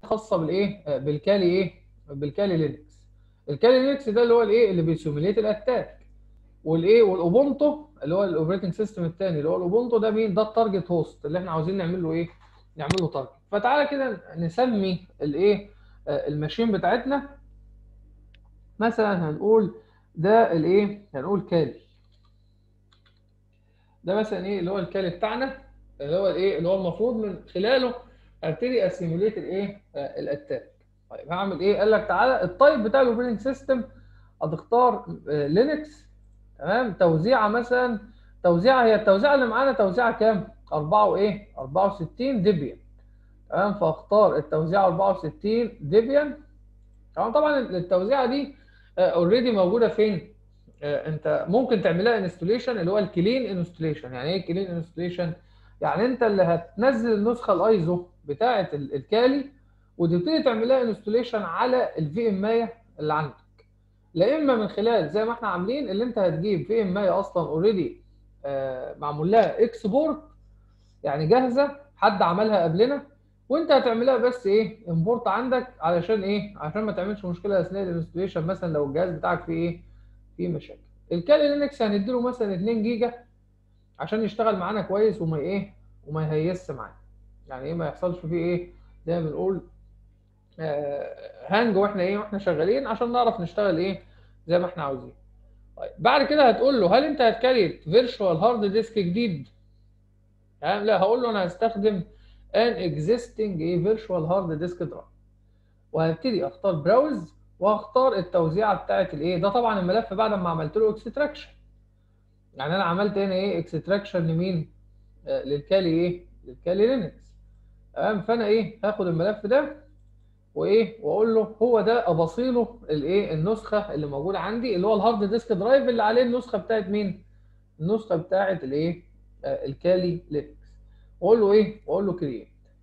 خاصه بالايه آه، بالكالي ايه بالكالي لينكس الكالي لينكس ده اللي هو الايه اللي بيسيميليت الاتاك والايه والاوبونتو اللي هو الاوبريتنج سيستم الثاني اللي هو الاوبونتو ده مين ده التارجت هوست اللي احنا عاوزين نعمل له ايه نعمل له تارجت فتعالى كده نسمي الايه آه، الماشين بتاعتنا مثلا هنقول ده الايه هنقول كالي ده مثلا ايه اللي هو الكالي بتاعنا اللي هو الايه اللي هو المفروض من خلاله ابتدي اسيميليت الايه آه، الاتاك طيب هعمل ايه قال لك تعالى التايب بتاع الاوبريتنج سيستم هتختار لينكس تمام توزيعه مثلا توزيعه هي التوزيعه اللي معانا توزيعه كام 4 وايه 64 ديبيان تمام فاختار التوزيعه 64 ديبيان تمام طبعا التوزيعه دي اوريدي موجوده فين آه، انت ممكن تعملها انستوليشن اللي هو الكلين انستوليشن يعني ايه كلين انستوليشن يعني انت اللي هتنزل النسخه الايزو بتاعه ال- الكالي وتبتدي تعملها انستوليشن على الفي ام اي اللي عندك لا اما من خلال زي ما احنا عاملين اللي انت هتجيب في ام اي اصلا اوريدي معمول لها اكسبورت يعني جاهزه حد عملها قبلنا وانت هتعملها بس ايه امبورت عندك علشان ايه عشان ما تعملش مشكله اثناء الانستوليشن مثلا لو الجهاز بتاعك فيه ايه فيه مشاكل الكالي لينكس هنديله مثلا 2 جيجا عشان يشتغل معانا كويس وما ايه وما يهيسش معانا يعني ايه ما يحصلش فيه ايه زي ما بنقول آه، هانج واحنا ايه واحنا شغالين عشان نعرف نشتغل ايه زي ما احنا عاوزين طيب بعد كده هتقول له هل انت هتكريت فيرتشوال هارد ديسك جديد يعني لا هقول له انا هستخدم ان اكزيستنج ايه فيرتشوال هارد ديسك درايف وهبتدي اختار براوز واختار التوزيعه بتاعت الايه ده طبعا الملف بعد ما عملت له اكستراكشن يعني انا عملت هنا ايه اكستراكشن لمين آه للكالي ايه للكالي لينكس تمام فانا ايه هاخد الملف ده وايه واقول له هو ده ابصيله الايه النسخه اللي موجوده عندي اللي هو الهارد ديسك درايف اللي عليه النسخه بتاعت مين النسخه بتاعت الايه آه الكالي لينكس واقول له ايه واقول له كرييت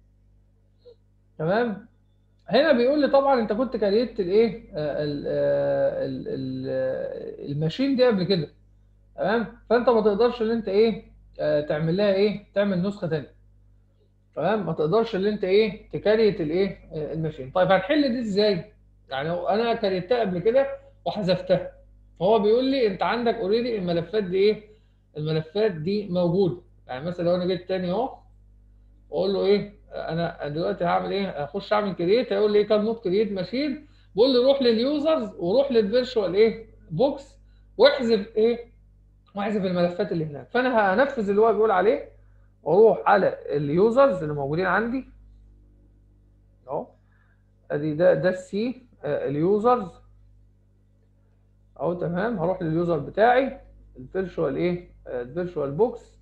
تمام هنا بيقول لي طبعا انت كنت كريت الايه آه، ال- آه، ال- ال- آه، الماشين دي قبل كده تمام فانت ما تقدرش ان انت ايه آه، تعمل لها ايه تعمل نسخه ثانيه تمام ما تقدرش ان انت ايه تكريت الايه آه، الماشين طيب هنحل دي ازاي يعني هو انا كريتها قبل كده وحذفتها فهو بيقول لي انت عندك اوريدي الملفات دي ايه الملفات دي موجوده يعني مثلا لو انا جيت تاني اهو واقول له ايه انا دلوقتي هعمل ايه اخش اعمل كريت هيقول لي ايه كان نوت كريت ماشين بقول له روح لليوزرز وروح للفيرشوال ايه بوكس واحذف ايه واحذف الملفات اللي هناك فانا هنفذ اللي هو بيقول عليه واروح على اليوزرز اللي موجودين عندي اهو ادي ده ده السي اليوزرز اهو تمام هروح لليوزر بتاعي الفيرشوال ايه الفيرشوال بوكس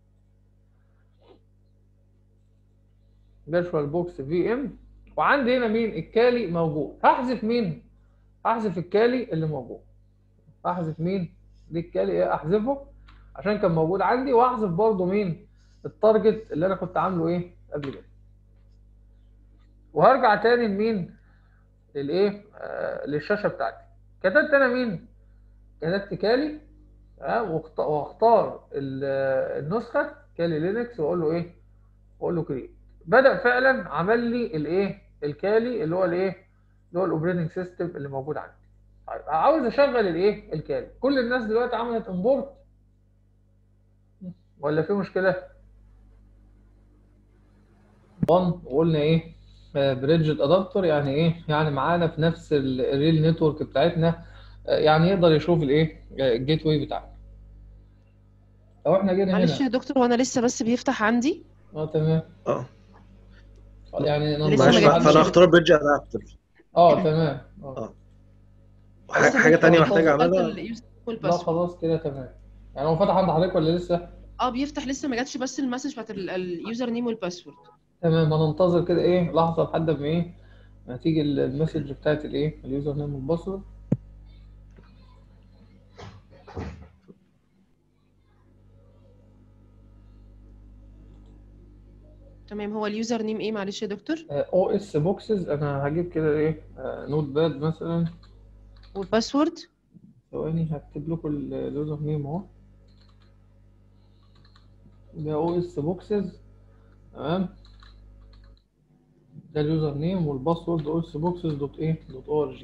فيرتشوال بوكس في ام وعندي هنا مين الكالي موجود هحذف مين هحذف الكالي اللي موجود هحذف مين دي الكالي ايه احذفه عشان كان موجود عندي واحذف برضو مين التارجت اللي انا كنت عامله ايه قبل كده وهرجع تاني لمين للايه آه للشاشه بتاعتي كتبت انا مين كتبت كالي تمام واخت- واختار ال- النسخه كالي لينكس واقول له ايه واقول له كريت بدأ فعلا عمل لي الايه الكالي اللي هو الايه اللي هو الاوبريتنج سيستم اللي موجود عندي طيب عاوز اشغل الايه الكالي كل الناس دلوقتي عملت امبورت ولا في مشكله 1 وقلنا ايه بريدجد ادابتر يعني ايه يعني معانا في نفس ال- الريل نتورك بتاعتنا آه، يعني يقدر يشوف الايه آه، الجيت واي بتاعنا لو احنا جينا معلش هنا يا دكتور وانا لسه بس بيفتح عندي اه تمام اه يعني لسه ما ننتظر معلش جاتليش. فانا اختار بريدج ادابتر اه تمام اه اه لسه حاجه بيفتح تانية برضه محتاج دخلت اعملها اليوزر لا والباسورد خلاص كده تمام يعني هو فتح عند حضرتك ولا لسه؟ اه بيفتح لسه ما جاتش بس المسج بتاعت ال- اليوزر نيم والباسورد تمام هننتظر كده ايه لحظة لحد ما ايه ما تيجي ال- المسج بتاعت الايه اليوزر نيم والباسورد تمام هو اليوزر نيم ايه معلش يا دكتور او اس بوكسز انا هجيب كده ايه آه، نوت باد مثلا والباسورد ثواني هكتب لكم ال- اليوزر نيم اهو ده او اس بوكسز تمام ده اليوزر نيم والباسورد اوس بوكسز دوت ايه دوت او ار جي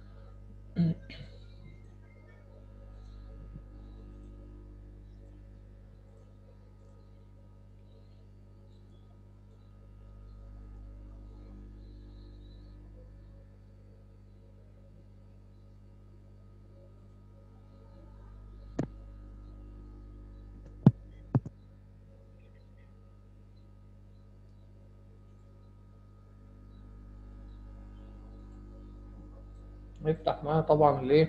نفتح معانا طبعا الايه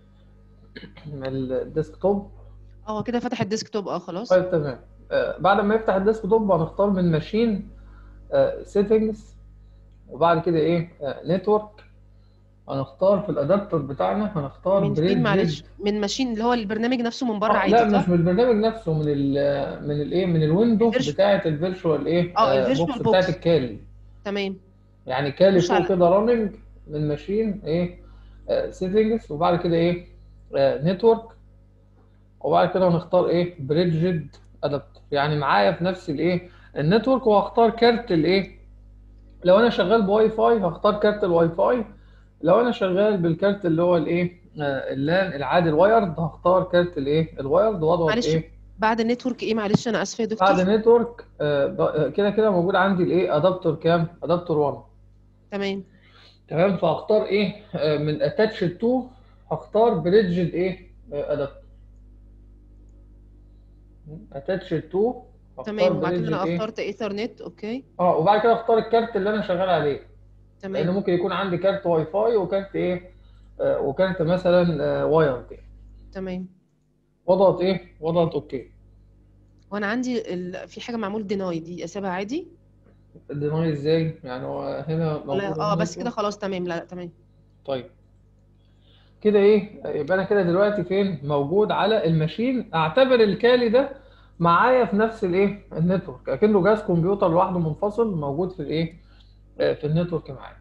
الديسكتوب اه كده فتح الديسكتوب اه خلاص طيب تمام آه، بعد ما يفتح الديسكتوب هنختار من ماشين سيتنجز وبعد كده ايه نتورك هنختار في الادابتر بتاعنا هنختار من بريد فين معلش من ماشين اللي هو البرنامج نفسه من بره آه، عادي لا صح؟ مش من البرنامج نفسه من ال من الايه من الويندو الفيرش- بتاعه الفيرتشوال ايه اه، آه، الفيرشوال بوكس بوكس. بتاعه الكالي تمام يعني كالي خش فوق على- كده راننج من ماشين ايه سيتنجز وبعد كده ايه نتورك وبعد كده هنختار ايه بريدجد ادابتر يعني معايا في نفس الايه النتورك وهختار كارت الايه لو انا شغال بواي فاي هختار كارت الواي فاي لو انا شغال بالكارت اللي هو الايه آه، اللان العادي الوايرد هختار كارت الايه الوايرد واضغط معلش ايه بعد النتورك ايه معلش انا اسفه يا بعد دكتور نتورك آه، ب- آه، كده كده موجود عندي الايه ادابتر كام ادابتر 1 تمام تمام فهختار ايه آه، من اتاتش 2 هختار بريدجد ايه ادابتر اتاتش 2 هختار تمام وبعد كده بريدجد انا ايه اخترت ايثرنت اوكي اه وبعد كده اختار الكارت اللي انا شغال عليه لان تمام ممكن يكون عندي كارت واي فاي وكارت ايه آه، وكارت مثلا آه، وايرد يعني تمام واضغط ايه واضغط اوكي وانا عندي ال... في حاجه معمول ديناي دي اسيبها عادي الديناي ازاي يعني هو هنا موجود ولا اه بس كده النتورك. خلاص تمام لا لا تمام طيب كده ايه يبقى انا كده دلوقتي فين موجود على الماشين اعتبر الكالي ده معايا في نفس الايه النتورك اكنه جهاز كمبيوتر لوحده منفصل موجود في الايه آه، في النتورك معايا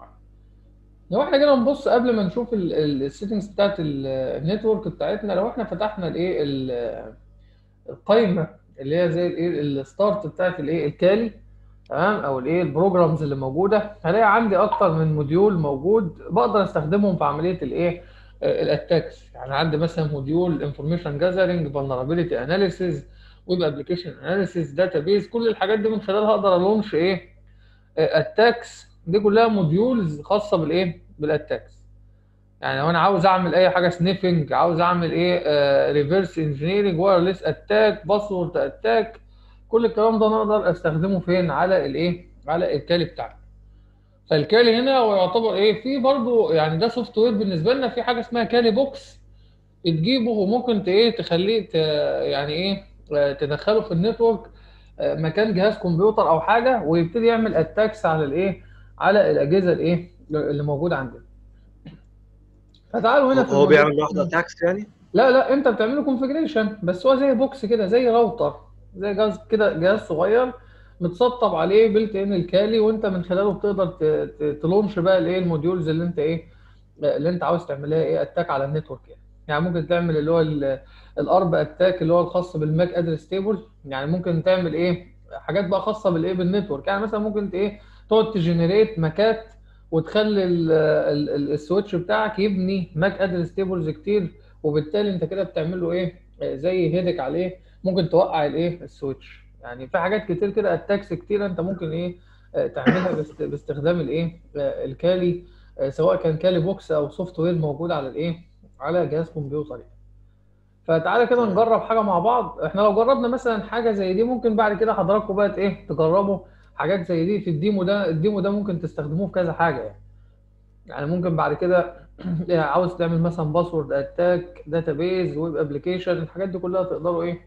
لو احنا كده نبص قبل ما نشوف السيتنجز بتاعت ال- النتورك بتاعتنا لو احنا فتحنا الايه ال- القايمه اللي هي زي الايه الستارت بتاعت الايه الكالي تمام او الايه البروجرامز اللي موجوده هلاقي عندي اكتر من موديول موجود بقدر استخدمهم في عمليه الايه آه، الاتاكس يعني عندي مثلا موديول انفورميشن جاذرنج فولنربيلتي اناليسيز ويب ابلكيشن اناليسيز داتابيز كل الحاجات دي من خلالها اقدر الونش ايه اتاكس دي كلها موديولز خاصه بالايه بالاتاكس يعني لو انا عاوز اعمل اي حاجه سنيفنج عاوز اعمل ايه ريفرس انجينيرنج وايرلس اتاك باسورد اتاك كل الكلام ده انا اقدر استخدمه فين على الايه على الكالي بتاعي فالكالي هنا هو يعتبر ايه في برضو يعني ده سوفت وير بالنسبه لنا في حاجه اسمها كالي بوكس تجيبه وممكن ت- ايه تخليه ت- يعني ايه آه، تدخله في النتورك آه، مكان جهاز كمبيوتر او حاجه ويبتدي يعمل اتاكس على الايه على الاجهزه الايه اللي موجوده عندنا فتعالوا هنا في هو الموضوع- بيعمل لوحده تاكس يعني لا لا انت بتعمله كونفجريشن بس هو زي بوكس كده زي راوتر زي جهاز كده جهاز صغير متسطب عليه بيلت ان الكالي وانت من خلاله بتقدر ت- ت- تلونش بقى الايه الموديولز اللي انت ايه اللي انت عاوز تعملها ايه اتاك على النتورك يعني يعني ممكن تعمل اللي هو ال- الارب اتاك اللي هو الخاص بالماك ادرس تيبل يعني ممكن تعمل ايه حاجات بقى خاصه بالايه بالنتورك يعني مثلا ممكن ت- ايه تقعد تجنريت ماكات وتخلي ال- ال- ال- السويتش بتاعك يبني ماك ادرس تيبلز كتير وبالتالي انت كده بتعمل له ايه آه، زي هيدك عليه ممكن توقع الايه السويتش يعني في حاجات كتير كده اتاكس كتير انت ممكن ايه آه، تعملها باست- باستخدام الايه آه، الكالي آه، سواء كان كالي بوكس او سوفت وير موجود على الايه على جهاز كمبيوتر يعني. فتعالى كده نجرب حاجه مع بعض احنا لو جربنا مثلا حاجه زي دي ممكن بعد كده حضراتكم بقى ايه تجربوا حاجات زي دي في الديمو ده الديمو ده ممكن تستخدموه في كذا حاجه يعني يعني ممكن بعد كده عاوز تعمل مثلا باسورد اتاك داتابيز ويب ابلكيشن الحاجات دي كلها تقدروا ايه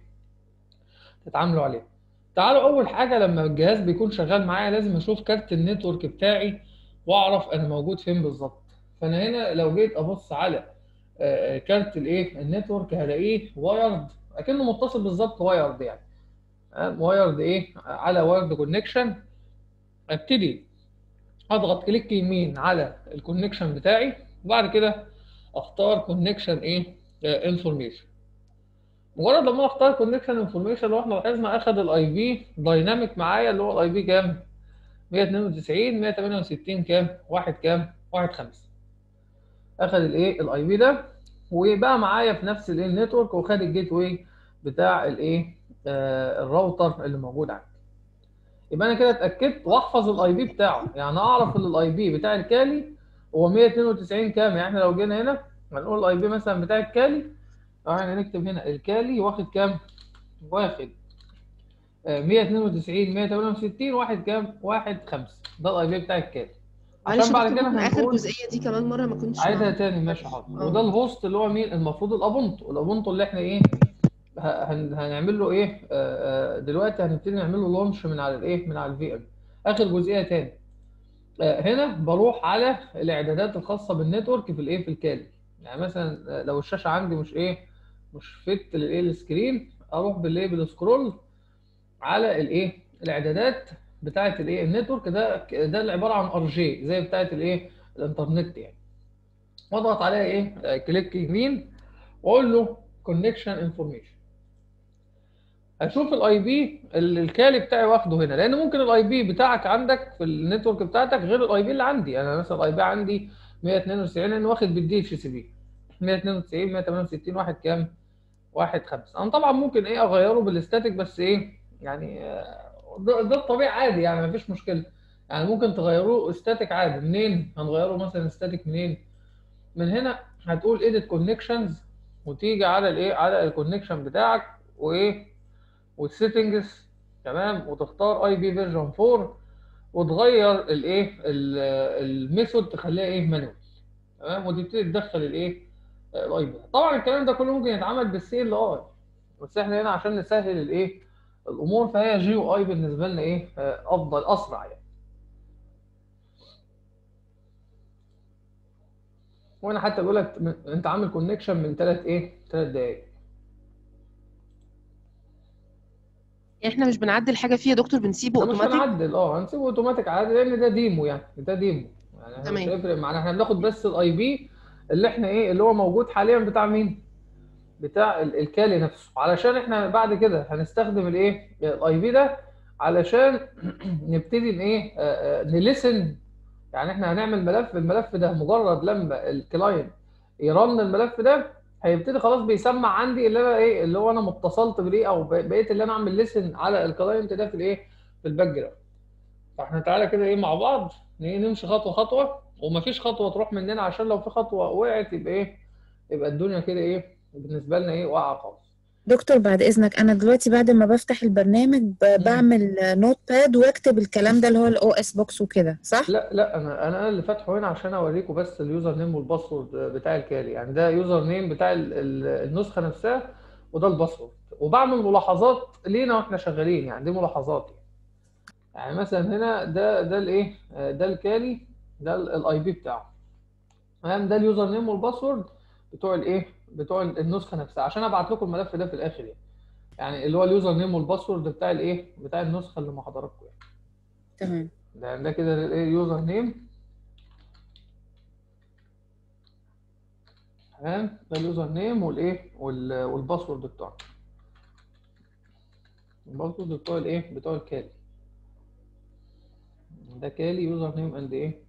تتعاملوا عليها تعالوا اول حاجه لما الجهاز بيكون شغال معايا لازم اشوف كارت النتورك بتاعي واعرف انا موجود فين بالظبط فانا هنا لو جيت ابص على آه، كارت الايه النتورك هلاقيه وايرد اكنه متصل بالظبط وايرد يعني وايرد ايه على وايرد كونكشن ابتدي اضغط كليك يمين على الكونكشن بتاعي وبعد كده اختار كونكشن ايه انفورميشن مجرد لما اختار كونكشن انفورميشن لو احنا لاحظنا اخد الاي بي دايناميك معايا اللي هو الاي بي كام 192 168 كام واحد كام واحد خمسة اخد الايه الاي بي ده وبقى معايا في نفس الايه النتورك وخد الجيت واي بتاع الايه آه الراوتر اللي موجود عندي يبقى انا كده اتاكدت واحفظ الاي بي بتاعه يعني اعرف ان الاي بي بتاع الكالي هو 192 كام يعني احنا لو جينا هنا هنقول الاي بي مثلا بتاع الكالي احنا نكتب هنا الكالي واخد كام واخد آه 192 168 واحد كام واحد خمسة ده الاي بي بتاع الكالي معلش عشان يا بعد دكتور كده ممكن اخر هنقول جزئيه دي كمان مره ما كنتش عايزها معاها. تاني ماشي حاضر آه. وده الهوست اللي هو مين المفروض الابونتو الابونتو اللي احنا ايه ه- هن- هنعمل له ايه آه، آه، دلوقتي هنبتدي نعمل له لونش من على الايه من على الفي ام اخر جزئيه تاني آه، هنا بروح على الاعدادات الخاصه بالنتورك في الايه في الكالي يعني مثلا آه، لو الشاشه عندي مش ايه مش فت للايه السكرين اروح بالايه بالسكرول على الايه الاعدادات بتاعه الايه النتورك ده ده اللي عباره عن ار جي زي بتاعه الايه الانترنت يعني واضغط عليها ايه آه، كليك يمين واقول له كونكشن انفورميشن هشوف الاي بي اللي الكالي بتاعي واخده هنا لان ممكن الاي بي بتاعك عندك في النتورك بتاعتك غير الاي بي اللي عندي انا مثلا الاي بي عندي 192 لان واخد بالدي اتش سي بي 192 168 واحد كام واحد خمسة انا طبعا ممكن ايه اغيره بالاستاتيك بس ايه يعني آه، ده, ده الطبيعي عادي يعني مفيش مشكله يعني ممكن تغيروه استاتيك عادي منين هنغيره مثلا استاتيك منين من هنا هتقول edit connections وتيجي على الايه على الكونكشن بتاعك وايه والسيتنجز تمام وتختار اي بي فيرجن 4 وتغير الايه الميثود تخليها ايه مانوال تمام وتبتدي تدخل الايه الاي بي طبعا الكلام ده كله ممكن يتعمل بالسي ال اي بس احنا هنا عشان نسهل الايه الامور فهي جي او اي بالنسبه لنا ايه آه، افضل اسرع يعني وانا حتى بقول لك م- انت عامل كونكشن من ثلاث ايه ثلاث دقائق يعني احنا مش بنعدل حاجه فيه يا دكتور بنسيبه ده مش اوتوماتيك هنعدل اه هنسيبه اوتوماتيك عادي لان ده ديمو يعني ده ديمو يعني احنا مش تمام. هيفرق معانا احنا بناخد بس الاي بي اللي احنا ايه اللي هو موجود حاليا بتاع مين؟ بتاع ال- الكالي نفسه علشان احنا بعد كده هنستخدم الايه الاي بي ده علشان نبتدي ان ايه آه، آه، نلسن يعني احنا هنعمل ملف الملف ده مجرد لما الكلاينت يرن الملف ده هيبتدي خلاص بيسمع عندي اللي انا ايه اللي هو انا متصلت بيه او ب- بقيت اللي انا اعمل ليسن على الكلاينت ده في الايه في الباك جراوند فاحنا تعالى كده ايه مع بعض ن- نمشي خطوه خطوه ومفيش خطوه تروح مننا عشان لو في خطوه وقعت يبقى ايه يبقى الدنيا كده ايه بالنسبه لنا ايه واقعه خالص دكتور بعد إذنك أنا دلوقتي بعد ما بفتح البرنامج ب- بعمل نوت باد واكتب الكلام ده اللي هو الاو اس بوكس وكده صح؟ لا لا انا انا اللي فاتحه هنا عشان اوريكم بس اليوزر نيم والباسورد بتاع الكالي يعني ده يوزر نيم بتاع ال- ال- النسخه نفسها وده الباسورد وبعمل ملاحظات لينا واحنا شغالين يعني دي ملاحظات يعني, يعني مثلا هنا ده ده الايه آه، ده الكالي ده الاي بي بتاعه تمام ده اليوزر نيم والباسورد بتوع الايه بتوع النسخه نفسها عشان ابعت لكم الملف ده في الاخر يعني يعني اللي هو اليوزر نيم والباسورد بتاع الايه بتاع النسخه اللي مع حضراتكم يعني. تمام ده ده كده الايه يوزر نيم تمام ده اليوزر نيم والايه وال- والباسورد بتاعه الباسورد بتوع الايه بتوع الكالي ده كالي يوزر نيم اند ايه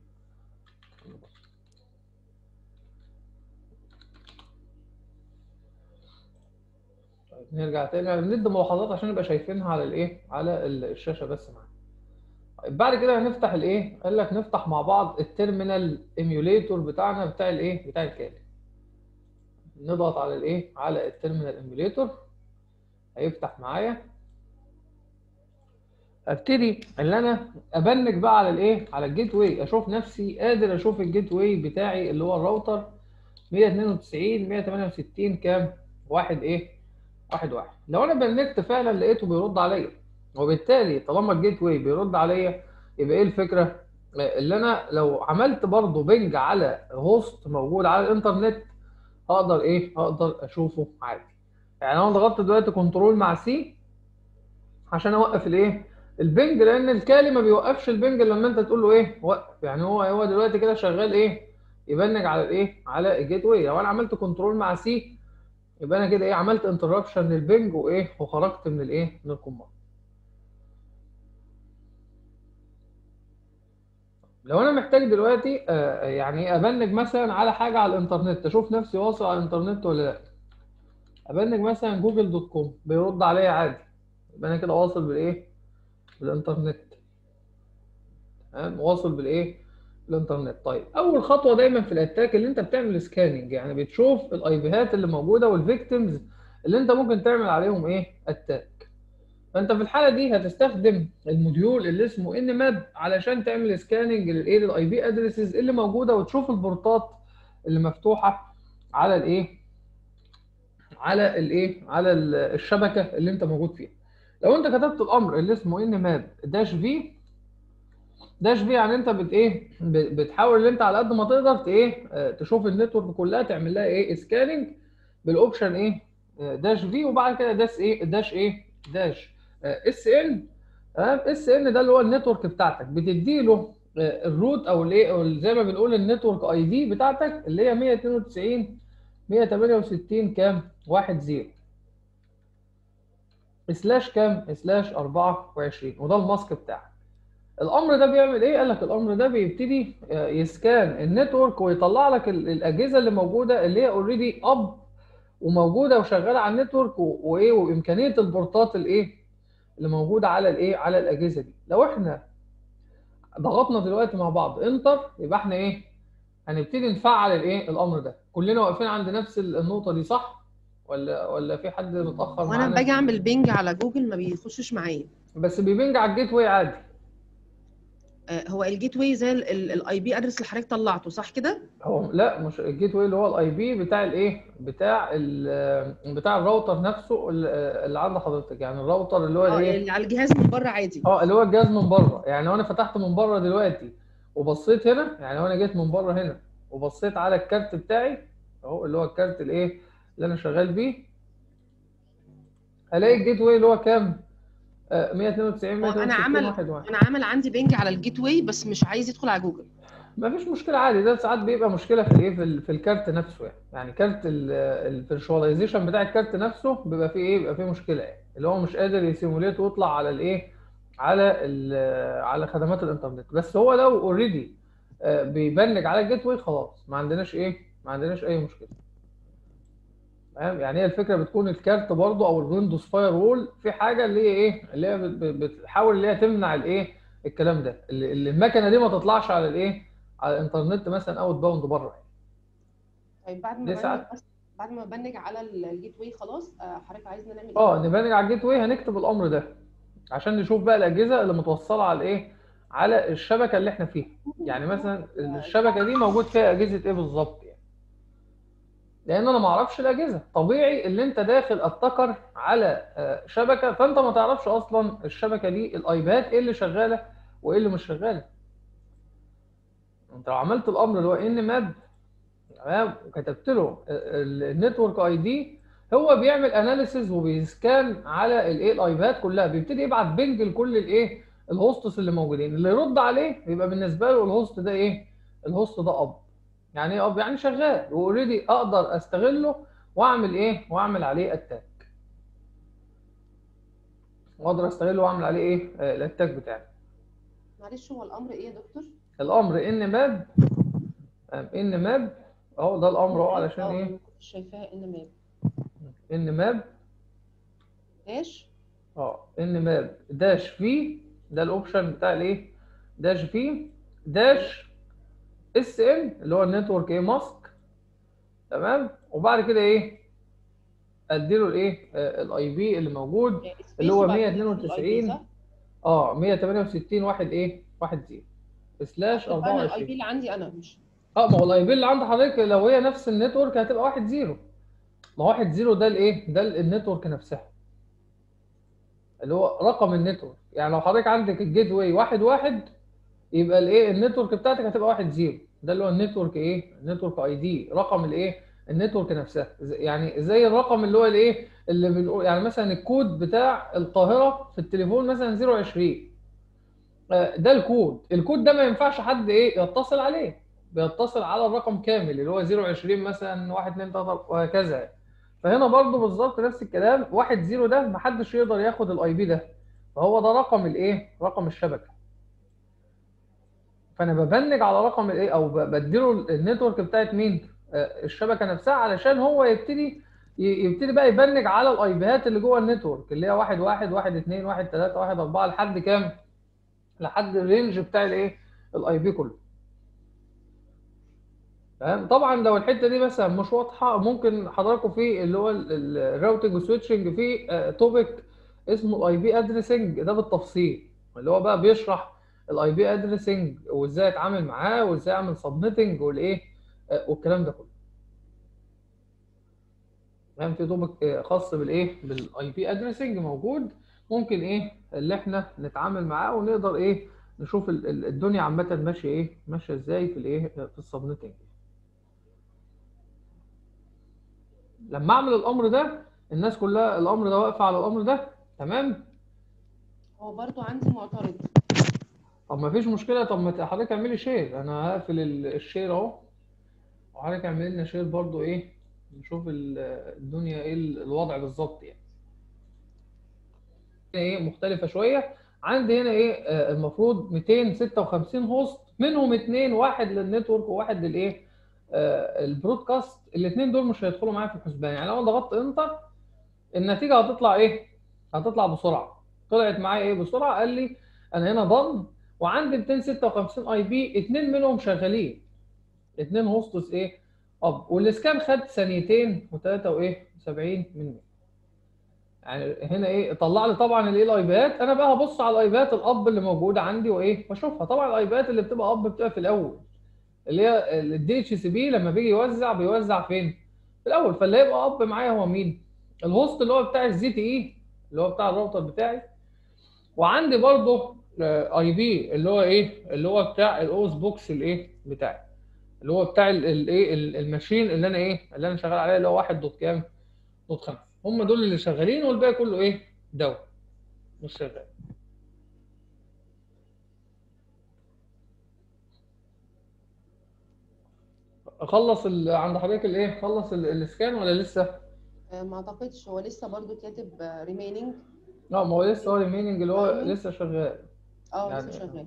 طيب نرجع تاني يعني بندي ملاحظات عشان نبقى شايفينها على الايه على ال- الشاشه بس معانا طيب بعد كده هنفتح الايه قال لك نفتح مع بعض التيرمينال ايميوليتور بتاعنا بتاع الايه بتاع الكالي نضغط على الايه على التيرمينال ايميوليتور هيفتح معايا ابتدي ان انا ابنج بقى على الايه على الجيت واي اشوف نفسي قادر اشوف الجيت واي بتاعي اللي هو الراوتر 192 168 كام واحد ايه واحد واحد لو انا بنكت فعلا لقيته بيرد عليا وبالتالي طالما الجيت واي بيرد عليا يبقى ايه الفكره اللي انا لو عملت برضه بنج على هوست موجود على الانترنت هقدر ايه هقدر اشوفه عادي يعني انا ضغطت دلوقتي كنترول مع سي عشان اوقف الايه البنج لان الكالي ما بيوقفش البنج لما انت تقول له ايه وقف يعني هو هو دلوقتي كده شغال ايه يبنج على الايه على الجيت واي لو انا عملت كنترول مع سي يبقى انا كده ايه عملت انتربشن للبنج وايه وخرجت من الايه من الكوماند لو انا محتاج دلوقتي آه، يعني ابنج مثلا على حاجه على الانترنت اشوف نفسي واصل على الانترنت ولا لا ابنج مثلا جوجل دوت كوم بيرد عليا عادي يبقى انا كده واصل بالايه بالانترنت تمام واصل بالايه بالانترنت طيب اول خطوه دايما في الاتاك اللي انت بتعمل سكاننج يعني بتشوف الاي بيهات اللي موجوده والفيكتيمز اللي انت ممكن تعمل عليهم ايه اتاك فانت في الحاله دي هتستخدم الموديول اللي اسمه ان ماب علشان تعمل سكاننج للايه للاي بي ادريسز اللي موجوده وتشوف البورتات اللي مفتوحه على الايه على الايه على ال- الشبكه اللي انت موجود فيها لو انت كتبت الامر اللي اسمه ان ماب داش في داش في يعني انت بت ايه ب- بتحاول ان انت على قد ما تقدر ت- ايه آه، تشوف النتورك كلها تعمل لها ايه سكاننج بالاوبشن ايه آه، داش في وبعد كده داش ايه داش ايه داش اس ان تمام اس ان ده اللي هو النتورك بتاعتك بتدي له آه، الروت او الايه او زي ما بنقول النتورك اي دي بتاعتك اللي هي 192 168 كام 1 0 سلاش كام سلاش 24 وده الماسك بتاعك الامر ده بيعمل ايه قال لك الامر ده بيبتدي آه، يسكان النتورك ويطلع لك ال- الاجهزه اللي موجوده اللي هي اوريدي اب وموجوده وشغاله على النتورك و- وايه وامكانيه البورتات الايه اللي موجوده على الايه على الاجهزه دي لو احنا ضغطنا دلوقتي مع بعض انتر يبقى احنا ايه هنبتدي نفعل الايه الامر ده كلنا واقفين عند نفس النقطه دي صح ولا ولا في حد متاخر وانا معانا باجي اعمل بينج على جوجل ما بيخشش معايا بس بيبنج على الجيت واي عادي آه، هو الجيت واي زي الاي بي ادرس اللي حضرتك طلعته صح كده هو لا مش الجيت واي اللي هو الاي بي بتاع الايه بتاع ال بتاع الراوتر نفسه اللي اللي عند حضرتك يعني الراوتر اللي هو اه الايه اللي على الجهاز من بره عادي اه اللي هو الجهاز من بره يعني لو انا فتحت من بره دلوقتي وبصيت هنا يعني لو انا جيت من بره هنا وبصيت على الكارت بتاعي اهو اللي هو الكارت الايه اللي انا شغال بيه هلاقي الجيت واي اللي هو كام آه 192 هو انا 162 عمل واحد واحد انا عامل عندي بينج على الجيت واي بس مش عايز يدخل على جوجل ما فيش مشكله عادي ده ساعات بيبقى مشكله في الايه في, ال- في الكارت نفسه يعني يعني كارت الفيرشواليزيشن بتاع الكارت نفسه بيبقى فيه ايه بيبقى فيه مشكله يعني اللي هو مش قادر يسيموليت ويطلع على الايه على ال- على خدمات الانترنت بس هو لو اوريدي بيبنج على الجيت واي خلاص ما عندناش ايه ما عندناش اي مشكله فاهم يعني هي الفكره بتكون الكارت برضه او الويندوز فاير وول في حاجه اللي هي ايه اللي هي بت- بت- بتحاول اللي هي تمنع الايه الكلام ده اللي اللي المكنه دي ما تطلعش على الايه على الانترنت مثلا اوت باوند بره طيب بعد ما ليه بنج ساعات؟ بس بعد ما بنج على ال- الجيت واي خلاص آه، حضرتك عايزنا نعمل اه ايه؟ نبنج على الجيت واي هنكتب الامر ده عشان نشوف بقى الاجهزه اللي متوصله على الايه على الشبكه اللي احنا فيها يعني مثلا الشبكه دي موجود فيها اجهزه ايه بالظبط يعني لان انا ما اعرفش الاجهزه طبيعي اللي انت داخل اتكر على آه، شبكه فانت ما تعرفش اصلا الشبكه دي الايباد ايه اللي شغاله وايه اللي مش شغاله انت لو عملت الامر اللي هو ان ماب تمام وكتبت له النتورك اي دي هو بيعمل اناليسيز وبيسكان على الايه الايباد كلها بيبتدي يبعت بنج لكل الايه الهوستس اللي موجودين اللي يرد عليه يبقى بالنسبه له الهوست ده ايه الهوست ده اب يعني ايه اب يعني شغال واوريدي اقدر استغله واعمل ايه واعمل عليه اتاك واقدر استغله واعمل عليه ايه آه، الاتاك بتاعي معلش هو الامر ايه يا دكتور؟ الامر ان ماب ان ماب اهو ده الامر اهو علشان اه ايه أنا ما كنتش شايفاها ان ماب ان ماب داش اه ان ماب داش في ده الاوبشن بتاع الايه داش في داش اس ان اللي هو النتورك ايه ماسك تمام وبعد كده ايه اديله الايه الاي بي اللي موجود يعني اللي هو space وبعد كده 192 ال IP صح؟ اه 168 واحد ايه واحد زيرو سلاش طب انا الاي بي 24 اللي عندي انا مش اه ما هو الاي بي اللي عند حضرتك لو هي نفس النتورك هتبقى واحد زيرو ما واحد زيرو ده الايه ده النتورك نفسها اللي هو رقم النتورك يعني لو حضرتك عندك الجيت واي واحد واحد يبقى الايه النتورك بتاعتك هتبقى واحد زيرو ده اللي هو النتورك ايه النتورك اي دي رقم الايه النتورك نفسها زي- يعني زي الرقم اللي هو الايه اللي بنقول يعني مثلا الكود بتاع القاهره في التليفون مثلا 020 آه، ده الكود الكود ده ما ينفعش حد ايه يتصل عليه بيتصل على الرقم كامل اللي هو 020 مثلا 1 2 3 وهكذا فهنا برضو بالظبط نفس الكلام واحد زيرو ده محدش يقدر ياخد الاي بي ده فهو ده رقم الايه رقم الشبكه فانا ببنج على رقم الايه او ب- بديله النتورك بتاعت مين آه، الشبكه نفسها علشان هو يبتدي ي- يبتدي بقى يبنج على الاي بيات اللي جوه النتورك اللي هي 1 1 1 2 1 3 1 4 لحد كام لحد الرينج بتاع الايه الاي بي كله تمام طبعا لو الحته دي مثلا مش واضحه ممكن حضراتكم في اللي هو الراوتنج والسويتشنج في توبيك اسمه الاي بي ادريسنج ده بالتفصيل اللي هو بقى بيشرح الاي بي ادريسنج وازاي اتعامل معاه وازاي اعمل سبنيتنج والايه آه، والكلام ده كله تمام في توبيك آه، خاص بالايه بالاي بي ادريسنج موجود ممكن ايه اللي احنا نتعامل معاه ونقدر ايه نشوف ال- ال- الدنيا عامه ماشيه ايه ماشيه ازاي في الايه في السبنيتنج لما اعمل الامر ده الناس كلها الامر ده واقفه على الامر ده تمام هو برضو عندي معترض طب ما فيش مشكله طب ما حضرتك اعملي شير انا هقفل ال- الشير اهو وحضرتك اعملي لنا شير برضو ايه نشوف ال- الدنيا ايه ال- الوضع بالظبط يعني ايه مختلفه شويه عندي هنا ايه آه، المفروض 256 هوست منهم اثنين واحد للنتورك وواحد للايه آه، البرودكاست الاثنين دول مش هيدخلوا معايا في الحسبان يعني لو انا ضغطت انتر النتيجه هتطلع ايه هتطلع بسرعه طلعت معايا ايه بسرعه قال لي انا هنا ضم وعندي 256 اي بي اثنين منهم شغالين اثنين هوستس ايه اب والسكان خد ثانيتين و3 وايه 70 من يعني هنا ايه طلع لي طبعا الايه الايباد انا بقى هبص على الايباد الاب اللي موجوده عندي وايه واشوفها طبعا الايباد اللي بتبقى اب بتبقى في الاول اللي هي الدي اتش سي بي لما بيجي يوزع بيوزع فين في الاول فاللي هيبقى اب معايا هو مين الهوست اللي هو بتاع الزي تي اي اللي هو بتاع الراوتر بتاعي وعندي برضه اي بي اللي هو ايه اللي هو بتاع الاوس بوكس الايه بتاعي اللي هو بتاع الايه الماشين اللي انا ايه اللي انا شغال عليه اللي هو 1 دوت كام دوت 5 هم دول اللي شغالين والباقي كله ايه دواء مش شغال اخلص ال... عند حضرتك الايه خلص ال- الاسكان ولا لسه آه، ما اعتقدش هو لسه برضو كاتب ريميننج لا ما هو لسه هو الميننج اللي هو لسه شغال اه يعني- لسه شغال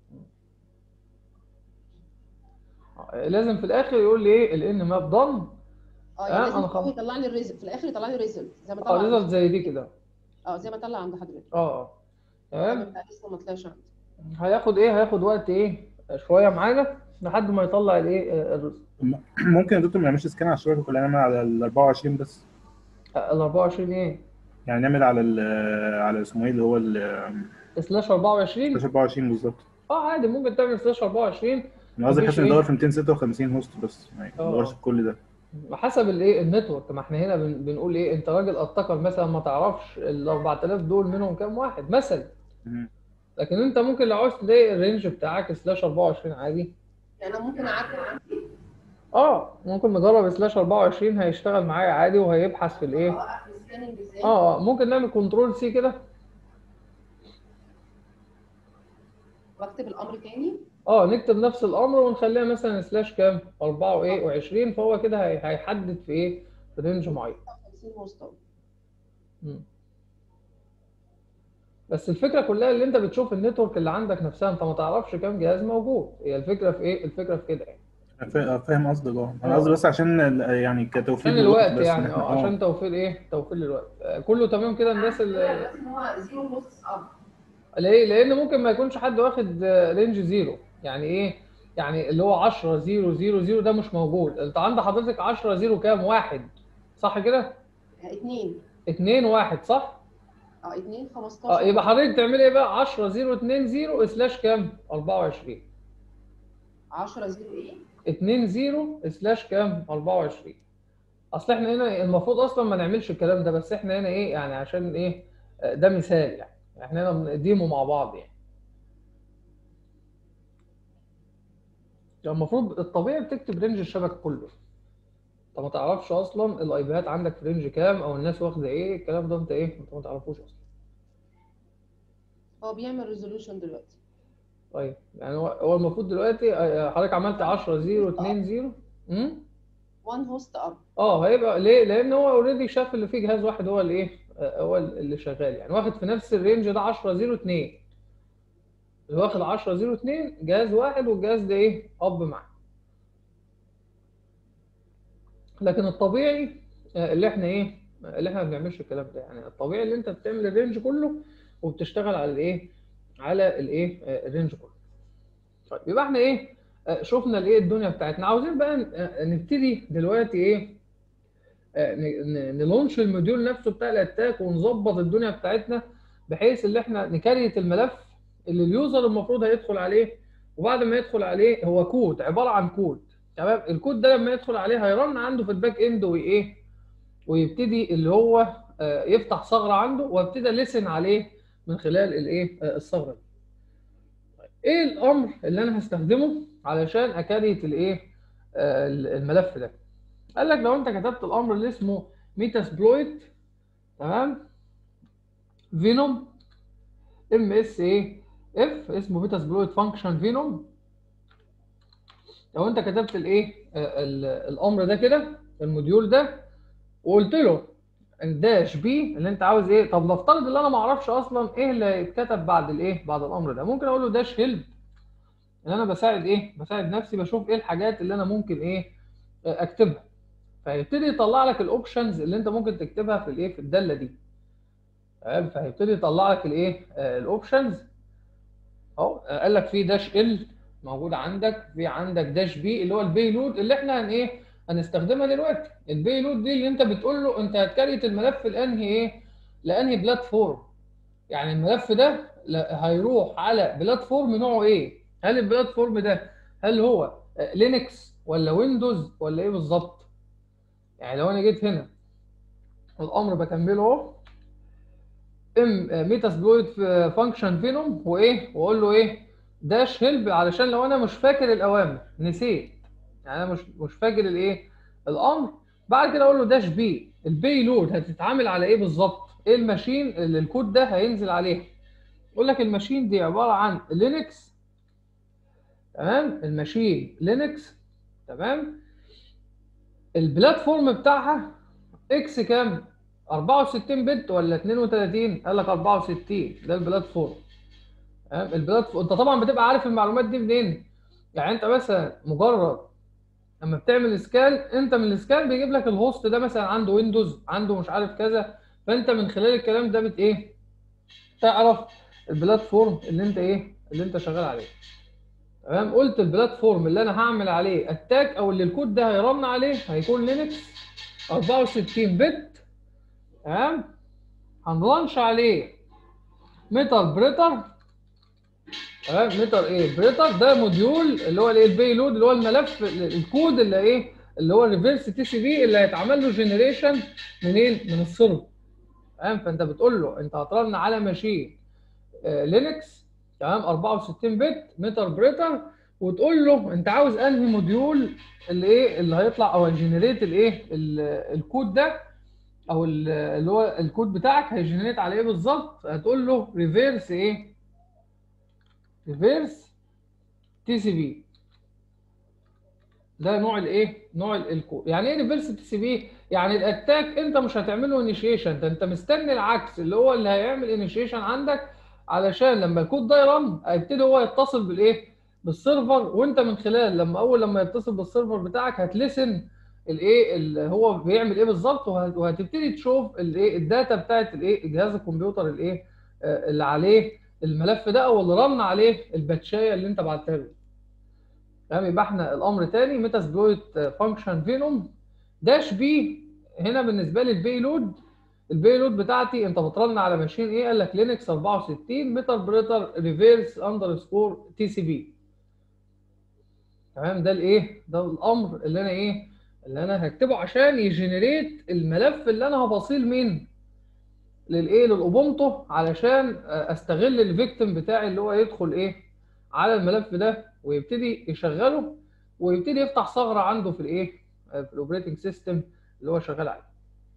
لازم في الاخر يقول لي ايه الان ماب ضم اه آه، يعني لازم أنا هو خلاص. يطلع لي الريزلت في الاخر يطلع لي ريزلت زي ما اه طلع ريزلت عندي. زي دي كده اه زي ما طلع عند حضرتك اه اه تمام لا، لسه ما طلعش عندي هياخد ايه هياخد وقت ايه شويه معانا لحد ما يطلع الايه آه، الرزق ممكن يا دكتور ما نعملش سكان على الشبكه كلها نعمل على ال 24 بس ال 24 ايه يعني نعمل على ال على اسمه ايه اللي هو ال سلاش 24 24 بالظبط اه عادي ممكن تعمل سلاش 24 انا قصدي مفيش احنا إيه؟ ندور في 256 هوست بس ما آه. ندورش في كل ده حسب الايه النتورك ما احنا هنا بن- بنقول ايه انت راجل اتقل مثلا ما تعرفش ال 4000 دول منهم كام واحد مثلا مهم. لكن انت ممكن لو عاوز تلاقي الرينج بتاعك سلاش 24 عادي يعني انا ممكن اعدل عندي اه ممكن نجرب سلاش 24 هيشتغل معايا عادي وهيبحث في الايه اوقف السكاننج ازاي اه آه، ممكن نعمل كنترول سي كده واكتب الامر تاني اه نكتب نفس الامر ونخليها مثلا سلاش كام 4 وايه و20 فهو كده هي- هيحدد في ايه في رينج معين 50 هوست أهو. مم. بس الفكره كلها اللي انت بتشوف النتورك اللي عندك نفسها انت ما تعرفش كام جهاز موجود هي الفكره في ايه الفكره في كده يعني أنا فا- فاهم قصدك اه انا آه. قصدي بس عشان ال- يعني كتوفير عشان للوقت الوقت بس يعني إن إحنا- اه عشان توفير ايه توفير للوقت آه، كله تمام كده الناس اللي بس ان هو زيرو هوست اب ليه؟ لان ممكن ما يكونش حد واخد آه، رينج زيرو يعني ايه يعني اللي هو 10 0 0 0 ده مش موجود انت عند حضرتك 10 0 كام واحد صح كده اثنين 2 1 صح اه اثنين اه 15 يبقى حضرتك تعمل ايه بقى 10 0 2 0 سلاش كام 24 10 زيرو ايه 2 0 سلاش كام 24 اصل احنا هنا المفروض اصلا ما نعملش الكلام ده بس احنا هنا ايه يعني عشان ايه آه، ده مثال يعني احنا هنا بنديمه مع بعض يعني يعني المفروض الطبيعي بتكتب رينج الشبكه كله انت ما تعرفش اصلا الايبيات عندك في رينج كام او الناس واخده ايه الكلام ده انت ايه انت ما تعرفوش اصلا هو بيعمل ريزولوشن دلوقتي طيب يعني هو هو المفروض دلوقتي آه، حضرتك عملت 10 0 2 0 امم 1 هوست اب اه هيبقى ليه؟ لان هو اوريدي شاف اللي فيه جهاز واحد هو اللي ايه آه، هو اللي شغال يعني واخد في نفس الرينج ده 10 0 2 اللي اللي واخد 10 0 2 جهاز واحد والجهاز ده ايه اب معاه لكن الطبيعي آه، اللي احنا ايه اللي احنا ما بنعملش الكلام ده يعني الطبيعي اللي انت بتعمل الرينج كله وبتشتغل على الايه على الايه آه، الرينج كله طيب يبقى احنا ايه آه، شفنا الايه الدنيا بتاعتنا عاوزين بقى ن- آه، نبتدي دلوقتي ايه آه، ن- ن- نلونش الموديول نفسه بتاع الاتاك ونظبط الدنيا بتاعتنا بحيث ان احنا نكريت الملف اللي اليوزر المفروض هيدخل عليه وبعد ما يدخل عليه هو كود عباره عن كود تمام الكود ده لما يدخل عليه هيرن عنده في الباك اند وايه ويبتدي اللي هو آه، يفتح ثغره عنده وابتدي لسن عليه من خلال الايه آه، الثغره دي طيب، ايه الامر اللي انا هستخدمه علشان اكريت الايه آه، الملف ده قال لك لو انت كتبت الامر اللي اسمه ميتاسبلويت تمام فينوم ام اس ايه اف اسمه ميتاسبلويت فانكشن فينوم لو انت كتبت الايه آه، ال- الامر ده كده الموديول ده وقلت له الداش بي اللي انت عاوز ايه طب نفترض ان انا ما اعرفش اصلا ايه اللي هيتكتب بعد الايه بعد الامر ده ممكن اقول له داش هيلب ان انا بساعد ايه بساعد نفسي بشوف ايه الحاجات اللي انا ممكن ايه آه، اكتبها فهيبتدي يطلع لك الاوبشنز اللي انت ممكن تكتبها في الايه في الداله دي تمام فهيبتدي يطلع لك الايه آه، الاوبشنز اهو آه، قال لك في داش ال موجود عندك في عندك داش بي اللي هو البيلود اللي احنا هن ايه هنستخدمها دلوقتي البيلود دي اللي انت بتقول له انت هتكريت الملف لانهي ايه لانهي بلاتفورم يعني الملف ده لا- هيروح على بلاتفورم نوعه ايه هل البلاتفورم ده هل هو لينكس ولا ويندوز ولا ايه بالظبط يعني لو انا جيت هنا الامر بكمله اهو ام ميتاسبلويد فانكشن فينوم وايه واقول له ايه داش هيلب علشان لو انا مش فاكر الاوامر نسيت يعني انا مش مش فاكر الايه الامر بعد كده اقول له داش بي البي لود هتتعامل على ايه بالظبط ايه الماشين اللي الكود ده هينزل عليها يقول لك الماشين دي عباره عن لينكس تمام الماشين لينكس تمام البلاتفورم بتاعها اكس كام 64 بت ولا 32 قال لك 64 ده البلاتفورم تمام البلاتفورم انت طبعا بتبقى عارف المعلومات دي منين يعني انت مثلا مجرد لما بتعمل سكان انت من السكان بيجيب لك الهوست ده مثلا عنده ويندوز عنده مش عارف كذا فانت من خلال الكلام ده بت ايه تعرف البلاتفورم اللي انت ايه اللي انت شغال عليه تمام قلت البلاتفورم اللي انا هعمل عليه اتاك او اللي الكود ده هيرن عليه هيكون لينكس 64 بت تمام هنلانش عليه ميتال بريتر تمام ميتال ايه بريتر ده موديول اللي هو الايه البيلود اللي هو الملف الكود اللي ايه اللي هو الريفرس تي سي بي اللي هيتعمل له جنريشن منين من السيرفر تمام فانت بتقول له انت هترن على ماشين آه لينكس تمام 64 بت ميتال بريتر وتقول له انت عاوز انهي موديول اللي ايه اللي هيطلع او هيجنريت الايه ال- الكود ده او ال- اللي هو الكود بتاعك هيجنريت على ايه بالظبط هتقول له ريفيرس ايه ريفيرس تي سي بي ده نوع الايه نوع ال- الكود يعني ايه ريفيرس تي سي بي يعني الاتاك انت مش هتعمل له انيشيشن ده انت مستني العكس اللي هو اللي هيعمل انيشيشن عندك علشان لما الكود ده يرن هيبتدي هو يتصل بالايه بالسيرفر وانت من خلال لما اول لما يتصل بالسيرفر بتاعك هتلسن الايه اللي هو بيعمل ايه بالظبط وهت- وهتبتدي تشوف الايه الداتا بتاعت الايه جهاز الكمبيوتر الايه آه، اللي عليه الملف ده او اللي رن عليه الباتشايه اللي انت بعتها له تمام يبقى احنا الامر تاني ميتاسبلويت فانكشن فينوم داش بي هنا بالنسبه لي البي لود البي لود بتاعتي انت بترن على ماشين ايه قال لك لينكس 64 ميتال بريتر ريفيرس اندرسكور تي سي بي تمام ده الايه ده الامر اللي انا ايه اللي انا هكتبه عشان يجنريت الملف اللي انا هبصيل مين للايه للاوبونتو علشان استغل الفيكتيم بتاعي اللي هو يدخل ايه على الملف ده ويبتدي يشغله ويبتدي يفتح ثغره عنده في الايه في الاوبريتنج سيستم اللي هو شغال عليه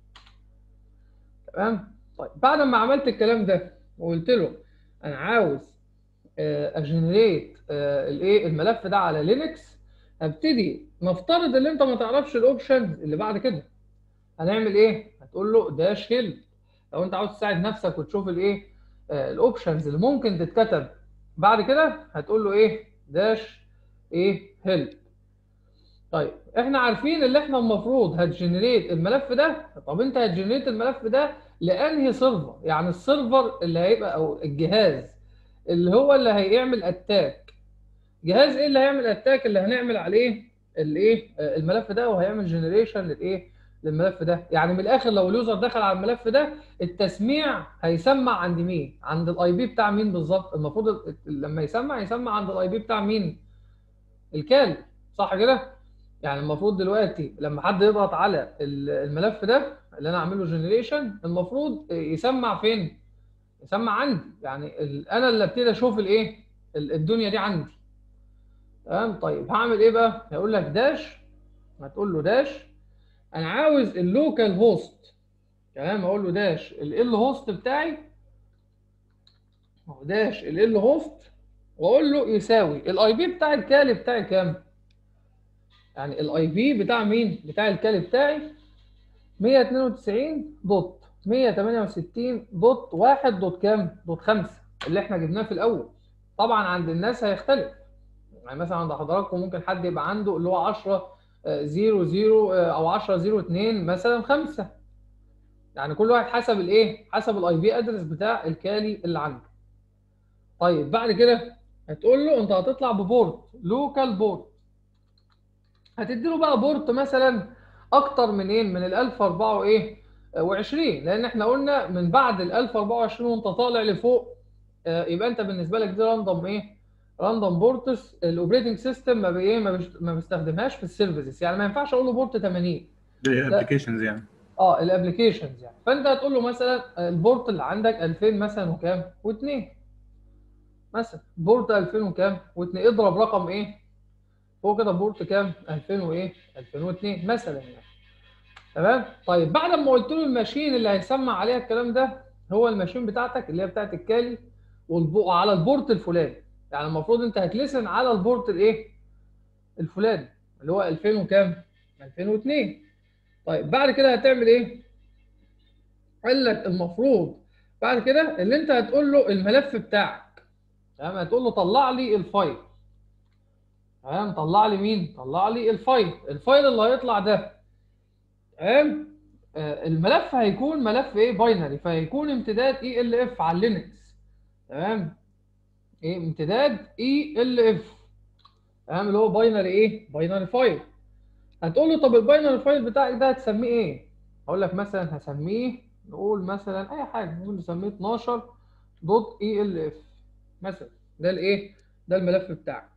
تمام طيب بعد ما عملت الكلام ده وقلت له انا عاوز اجنريت الايه الملف ده على لينكس ابتدي نفترض ان انت ما تعرفش الاوبشنز اللي بعد كده هنعمل ايه هتقول له داش هيلب لو انت عاوز تساعد نفسك وتشوف الايه الاوبشنز اللي ممكن تتكتب بعد كده هتقول له ايه داش ايه هيلب طيب احنا عارفين اللي احنا المفروض هتجنريت الملف ده طب انت هتجنريت الملف ده لانهي سيرفر يعني السيرفر اللي هيبقى او الجهاز اللي هو اللي هيعمل اتاك جهاز ايه اللي هيعمل اتاك اللي هنعمل عليه الايه آه، الملف ده وهيعمل جنريشن للايه للملف ده يعني من الاخر لو اليوزر دخل على الملف ده التسميع هيسمع عند مين عند الاي بي بتاع مين بالظبط المفروض ال- لما يسمع يسمع عند الاي بي بتاع مين الكالي صح كده يعني المفروض دلوقتي لما حد يضغط على ال- الملف ده اللي انا اعمل له جنريشن المفروض يسمع فين يسمع عندي يعني ال- انا اللي ابتدي اشوف الايه ال- الدنيا دي عندي تمام طيب هعمل ايه بقى هيقول لك داش هتقول له داش انا عاوز اللوكال هوست تمام اقول له داش ال هوست بتاعي اهو داش ال هوست واقول له يساوي الاي بي بتاع الكالي بتاعي كام يعني الاي بي بتاع مين بتاع الكالي بتاعي 192 دوت 168 دوت 1 دوت كام دوت 5 اللي احنا جبناه في الاول طبعا عند الناس هيختلف يعني مثلا عند حضراتكم ممكن حد يبقى عنده اللي هو 10 0 0 او 10 0 2 مثلا 5 يعني كل واحد حسب الايه حسب الاي بي ادرس بتاع الكالي اللي عنده طيب بعد كده هتقول له انت هتطلع ببورت لوكال بورت هتدي له بقى بورت مثلا اكتر من ايه من ال 1004 وايه و20 لان احنا قلنا من بعد ال 1024 وانت طالع لفوق آه، يبقى انت بالنسبه لك دي راندوم ايه راندوم بورتس الاوبريتنج سيستم ما بي ايه ما, بيش- ما بيستخدمهاش في السيرفيسز يعني ما ينفعش اقول له بورت 80 الابلكيشنز يعني اه الابلكيشنز يعني فانت هتقول له مثلا البورت اللي عندك 2000 مثلا وكام و2 مثلا بورت 2000 وكام و2 اضرب رقم ايه فوق كده بورت كام 2000 وايه 2002 مثلا يعني تمام طيب بعد ما قلت له الماشين اللي هيسمع عليها الكلام ده هو الماشين بتاعتك اللي هي بتاعت الكالي والبو... على البورت الفلاني يعني المفروض انت هتلسن على البورت الايه الفلاني اللي هو 2000 وكام 2002 طيب بعد كده هتعمل ايه قال لك المفروض بعد كده اللي انت هتقول له الملف بتاعك تمام هتقول له طلع لي الفايل تمام طلع لي مين طلع لي الفايل الفايل اللي هيطلع ده تمام آه، الملف هيكون ملف ايه باينري فهيكون امتداد اي ال اف على لينكس تمام ايه امتداد اي ال اف تمام اللي هو باينري ايه باينري فايل هتقول له طب الباينري فايل بتاعك ده هتسميه ايه اقول لك مثلا هسميه نقول مثلا اي حاجه ممكن نسميه 12 دوت اي ال اف مثلا ده الايه ده الملف بتاعك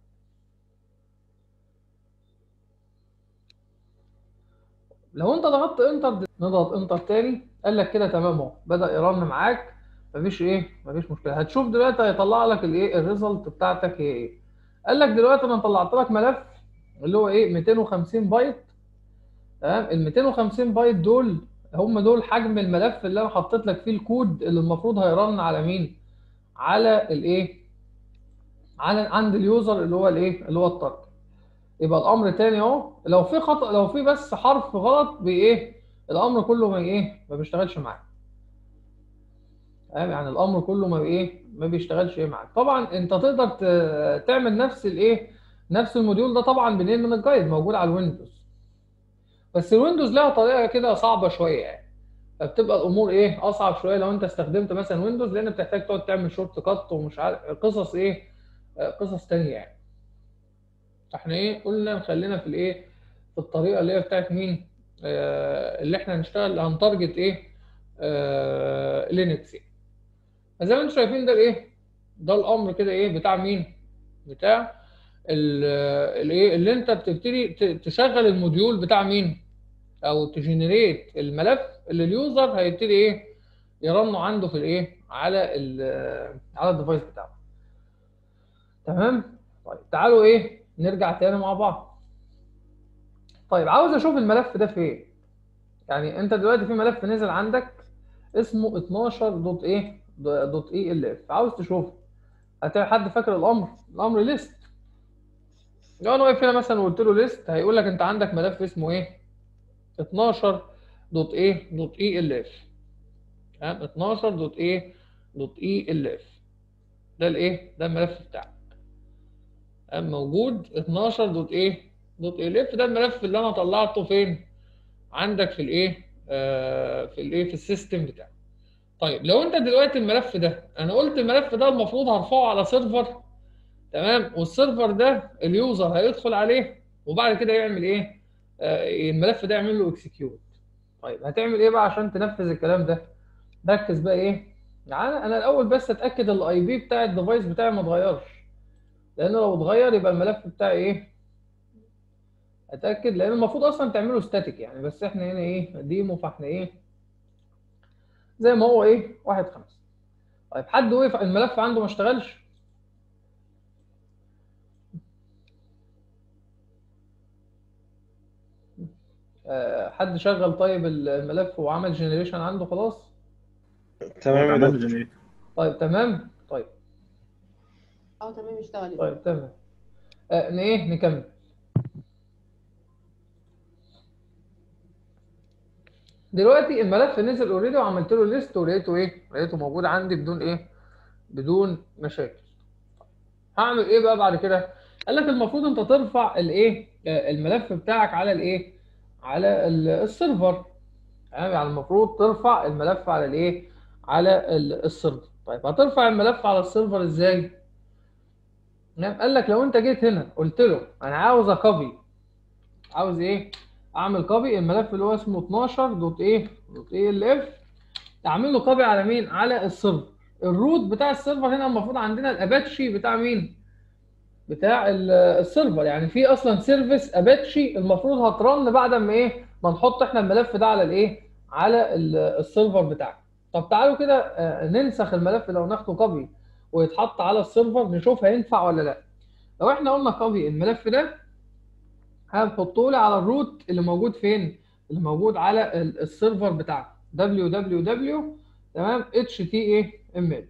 لو انت ضغطت انتر نضغط انتر تاني قال لك كده تمام اهو بدا يرن معاك مفيش ايه مفيش مشكله هتشوف دلوقتي هيطلع لك الايه الريزلت بتاعتك هي ايه قال لك دلوقتي انا طلعت لك ملف اللي هو ايه 250 بايت تمام ال 250 بايت دول هم دول حجم الملف اللي انا حطيت لك فيه الكود اللي المفروض هيرن على مين على الايه على عند اليوزر اللي هو الايه اللي هو التارجت يبقى الامر تاني اهو لو في خطا لو في بس حرف غلط بايه الامر كله ما ايه ما بيشتغلش معاك تمام يعني الامر كله ما ايه ما بيشتغلش ايه معاك طبعا انت تقدر ت- تعمل نفس الايه نفس الموديول ده طبعا منين من الجايد موجود على الويندوز بس الويندوز لها طريقه كده صعبه شويه يعني فبتبقى الامور ايه اصعب شويه لو انت استخدمت مثلا ويندوز لان بتحتاج تقعد تعمل شورت كات ومش عارف قصص ايه آه، قصص تانية يعني احنا ايه قلنا نخلينا في الايه في الطريقه اللي هي بتاعت مين آه اللي احنا هنشتغل هنتارجت ايه آه لينكس يعني. زي ما انتم شايفين ده الايه ده الامر كده ايه بتاع مين بتاع ال- الايه اللي انت بتبتدي ت- تشغل الموديول بتاع مين او تجنريت الملف اللي اليوزر هيبتدي ايه يرنه عنده في الايه على ال على الديفايس بتاعه تمام طيب تعالوا ايه نرجع تاني مع بعض طيب عاوز اشوف الملف ده فين يعني انت دلوقتي في ملف نزل عندك اسمه 12 دوت ايه دوت اي ال اف عاوز تشوفه هتلاقي حد فاكر الامر الامر ليست لو انا واقف هنا مثلا وقلت له ليست هيقول لك انت عندك ملف اسمه ايه 12 دوت ايه دوت اي ال اف تمام 12 دوت ايه دوت اي ال اف ده الايه ده الملف بتاعك تمام؟ موجود 12 دوت ايه دوت الف ده الملف اللي انا طلعته فين عندك في الايه آه في الايه في السيستم بتاعك طيب لو انت دلوقتي الملف ده انا قلت الملف ده المفروض هرفعه على سيرفر تمام والسيرفر ده اليوزر هيدخل عليه وبعد كده يعمل ايه آه الملف ده يعمل له اكسكيوت طيب هتعمل ايه بقى عشان تنفذ الكلام ده ركز بقى ايه يعني انا الاول بس اتاكد الاي بي بتاع الديفايس بتاعي ما اتغيرش لان لو اتغير يبقى الملف بتاعي ايه اتاكد لان المفروض اصلا تعمله ستاتيك يعني بس احنا هنا ايه ديمو فاحنا ايه زي ما هو ايه واحد خمسة طيب حد وقف الملف عنده ما اشتغلش آه، حد شغل طيب الملف وعمل جنريشن عنده خلاص تمام يا عملنا دكتور جنريت طيب تمام طيب اه تمام اشتغل طيب تمام آه، ن- ايه نكمل دلوقتي الملف نزل اوريدي وعملت له ليست ولقيته ايه لقيته موجود عندي بدون ايه بدون مشاكل هعمل ايه بقى بعد كده قال لك المفروض انت ترفع الايه آه، الملف بتاعك على الايه على ال- السيرفر تمام يعني المفروض ترفع الملف على الايه على ال- السيرفر طيب هترفع الملف على السيرفر ازاي تمام قال لك لو انت جيت هنا قلت له انا عاوز اكوبي عاوز ايه اعمل كوبي الملف اللي هو اسمه 12 دوت ايه دوت ايه ال اف اعمل له كوبي على مين على السيرفر الروت بتاع السيرفر هنا المفروض عندنا الاباتشي بتاع مين بتاع ال- السيرفر يعني في اصلا سيرفيس اباتشي المفروض هترن بعد ما ايه ما نحط احنا الملف ده على الايه على ال- السيرفر بتاعنا طب تعالوا كده آه، ننسخ الملف لو ناخده كوبي ويتحط على السيرفر نشوف هينفع ولا لا لو احنا قلنا كوبي الملف ده هنحطه لي على الروت اللي موجود فين اللي موجود على ال- السيرفر بتاعنا www تمام html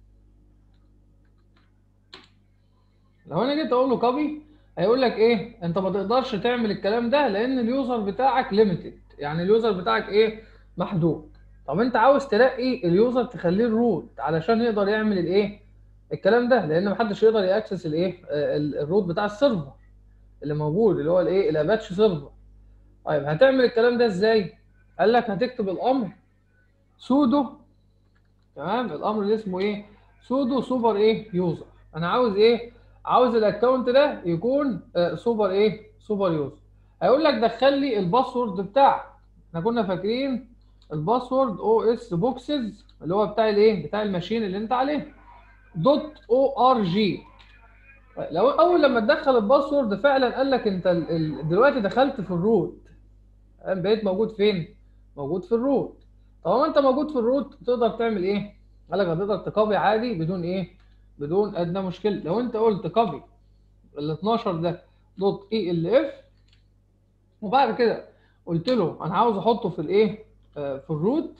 لو انا جيت اقول له كوبي هيقول لك ايه انت ما تقدرش تعمل الكلام ده لان اليوزر بتاعك ليميتد يعني اليوزر بتاعك ايه محدود طب انت عاوز تلاقي اليوزر تخليه الروت علشان يقدر يعمل الايه الكلام ده لان محدش يقدر ياكسس الايه آه، ال- الروت بتاع السيرفر اللي موجود اللي هو الايه الاباتش سيرفر طيب هتعمل الكلام ده ازاي قال لك هتكتب الامر سودو تمام الامر اللي اسمه ايه سودو سوبر ايه يوزر انا عاوز ايه عاوز الاكونت ده يكون آه، سوبر ايه سوبر يوزر هيقول لك دخل لي الباسورد بتاعك احنا كنا فاكرين الباسورد او اس بوكسز اللي هو بتاع الايه بتاع الماشين اللي انت عليه دوت او ار جي لو اول لما تدخل الباسورد فعلا قال لك انت ال- ال- دلوقتي دخلت في الروت تمام؟ بقيت موجود فين موجود في الروت طالما انت موجود في الروت تقدر تعمل ايه قال لك هتقدر تكوبي عادي بدون ايه بدون ادنى مشكله لو انت قلت كوبي ال 12 ده دوت اي ال اف وبعد كده قلت له انا عاوز احطه في الايه آه، في الروت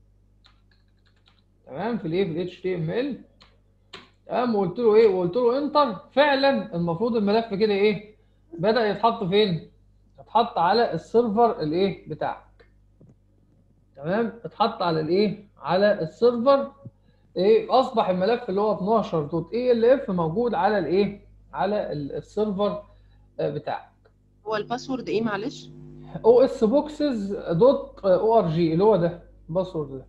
تمام في الايه في الاتش تي ام ال تمام وقلت له ايه وقلت له انتر فعلا المفروض الملف كده ايه بدأ يتحط فين اتحط على السيرفر الايه بتاعك تمام اتحط على الايه على السيرفر ايه اصبح الملف اللي هو 12 دوت اي ال اف موجود على الايه على ال- السيرفر آه، بتاعك هو الباسورد ايه معلش او اس بوكسز دوت او ار جي اللي هو ده الباسورد ده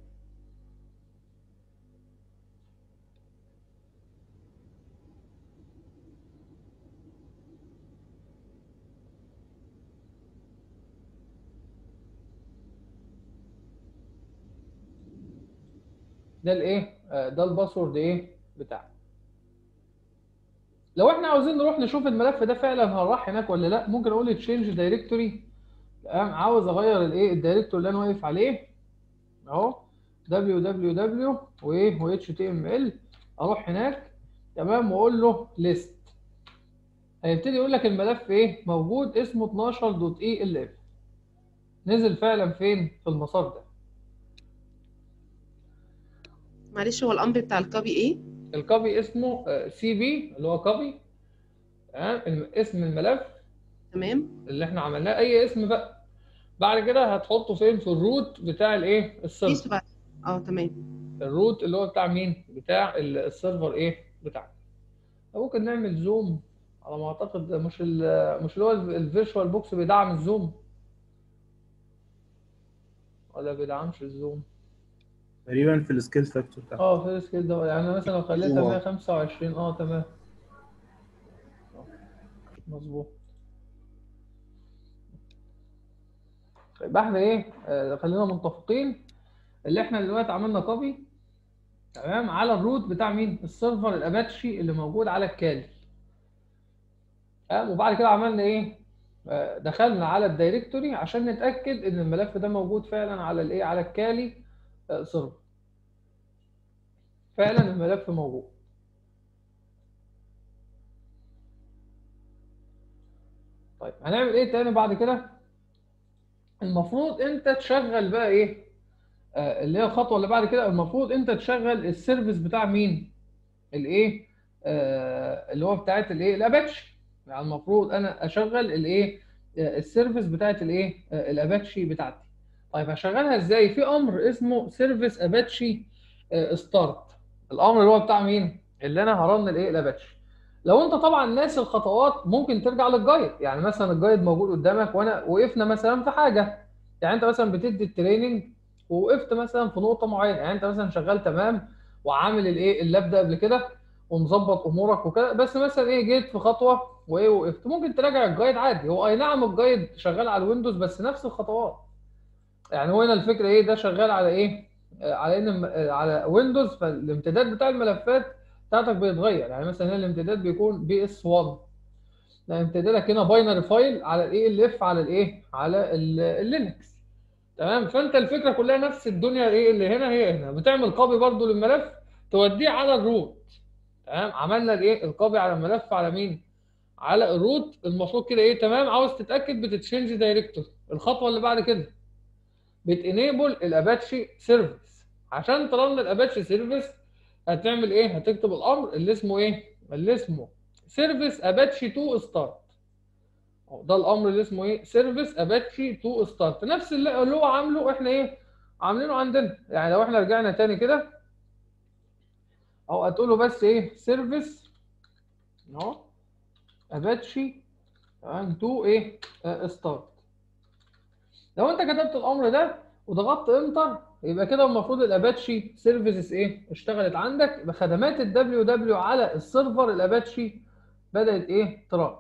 ده الايه آه، ده الباسورد ايه بتاعك لو احنا عاوزين نروح نشوف الملف ده فعلا هنروح هناك ولا لا ممكن اقول تشينج دايركتوري تمام عاوز اغير الايه الدايركتوري اللي انا واقف عليه اهو www وايه و html اروح هناك تمام واقول له ليست هيبتدي يقول لك الملف ايه موجود اسمه 12.elf نزل فعلا فين في المسار ده معلش هو الامر بتاع الكوبي ايه الكوبي اسمه سي بي اللي هو كوبي تمام الم- اسم الملف تمام اللي احنا عملناه اي اسم بقى بعد كده هتحطه فين في الروت بتاع الايه في السيرفر سؤال اه تمام الروت اللي هو بتاع مين بتاع ال- السيرفر ايه بتاعنا ممكن نعمل زوم على ما اعتقد مش ال مش اللي هو الفيرتشوال بوكس بيدعم الزوم ولا بيدعمش الزوم تقريبا في السكيل فاكتور بتاعته اه في السكيل ده يعني أنا مثلا لو خليتها هو- 125 اه تمام مظبوط يبقى احنا ايه آه، خلينا متفقين اللي احنا دلوقتي عملنا كوبي تمام على الروت بتاع مين السيرفر الاباتشي اللي موجود على الكالي تمام وبعد كده عملنا ايه آه، دخلنا على الدايركتوري عشان نتاكد ان الملف ده موجود فعلا على الايه على الكالي آه، سيرفر فعلا الملف موجود طيب هنعمل ايه تاني بعد كده المفروض انت تشغل بقى ايه آه اللي هي الخطوه اللي بعد كده المفروض انت تشغل السيرفيس بتاع مين الايه آه اللي هو بتاعت الايه الاباتشي يعني المفروض انا اشغل الايه آه، السيرفيس بتاعت الايه آه، الاباتشي بتاعتي طيب هشغلها ازاي في امر اسمه سيرفيس اباتشي ستارت الامر اللي هو بتاع مين اللي انا هرن الايه الاباتشي لو انت طبعا ناسي الخطوات ممكن ترجع للجايد يعني مثلا الجايد موجود قدامك وانا وقفنا مثلا في حاجه يعني انت مثلا بتدي التريننج ووقفت مثلا في نقطه معينه يعني انت مثلا شغال تمام وعامل الايه اللاب ده قبل كده ومظبط امورك وكده بس مثلا ايه جيت في خطوه وايه وقفت ممكن تراجع الجايد عادي هو اي نعم الجايد شغال على الويندوز بس نفس الخطوات يعني هو هنا الفكره ايه ده شغال على ايه آه، على ان الم- آه، على ويندوز فالامتداد بتاع الملفات بتاعتك بيتغير يعني مثلا هنا الامتداد بيكون بي اس 1 لا امتدادك هنا باينري فايل على الايه ال اف على الايه على ال- اللينكس تمام فانت الفكره كلها نفس الدنيا ايه اللي هنا هي هنا بتعمل كوبي برضو للملف توديه على الروت تمام عملنا الايه الكوبي على الملف على مين على الروت المفروض كده ايه تمام عاوز تتاكد بتتشينج دايركتور الخطوه اللي بعد كده بتنيبل الاباتشي سيرفيس عشان ترن الاباتشي سيرفيس هتعمل ايه هتكتب الامر اللي اسمه ايه اللي اسمه سيرفيس اباتشي تو ستارت ده الامر اللي اسمه ايه سيرفيس اباتشي تو ستارت نفس اللي اللي هو عامله احنا ايه عاملينه عندنا يعني لو احنا رجعنا تاني كده او هتقول له بس ايه سيرفيس اهو اباتشي تمام تو ايه ستارت لو انت كتبت الامر ده وضغطت انتر يبقى كده المفروض الاباتشي سيرفيسز ايه اشتغلت عندك يبقى خدمات الدبليو دبليو على السيرفر الاباتشي بدات ايه ترى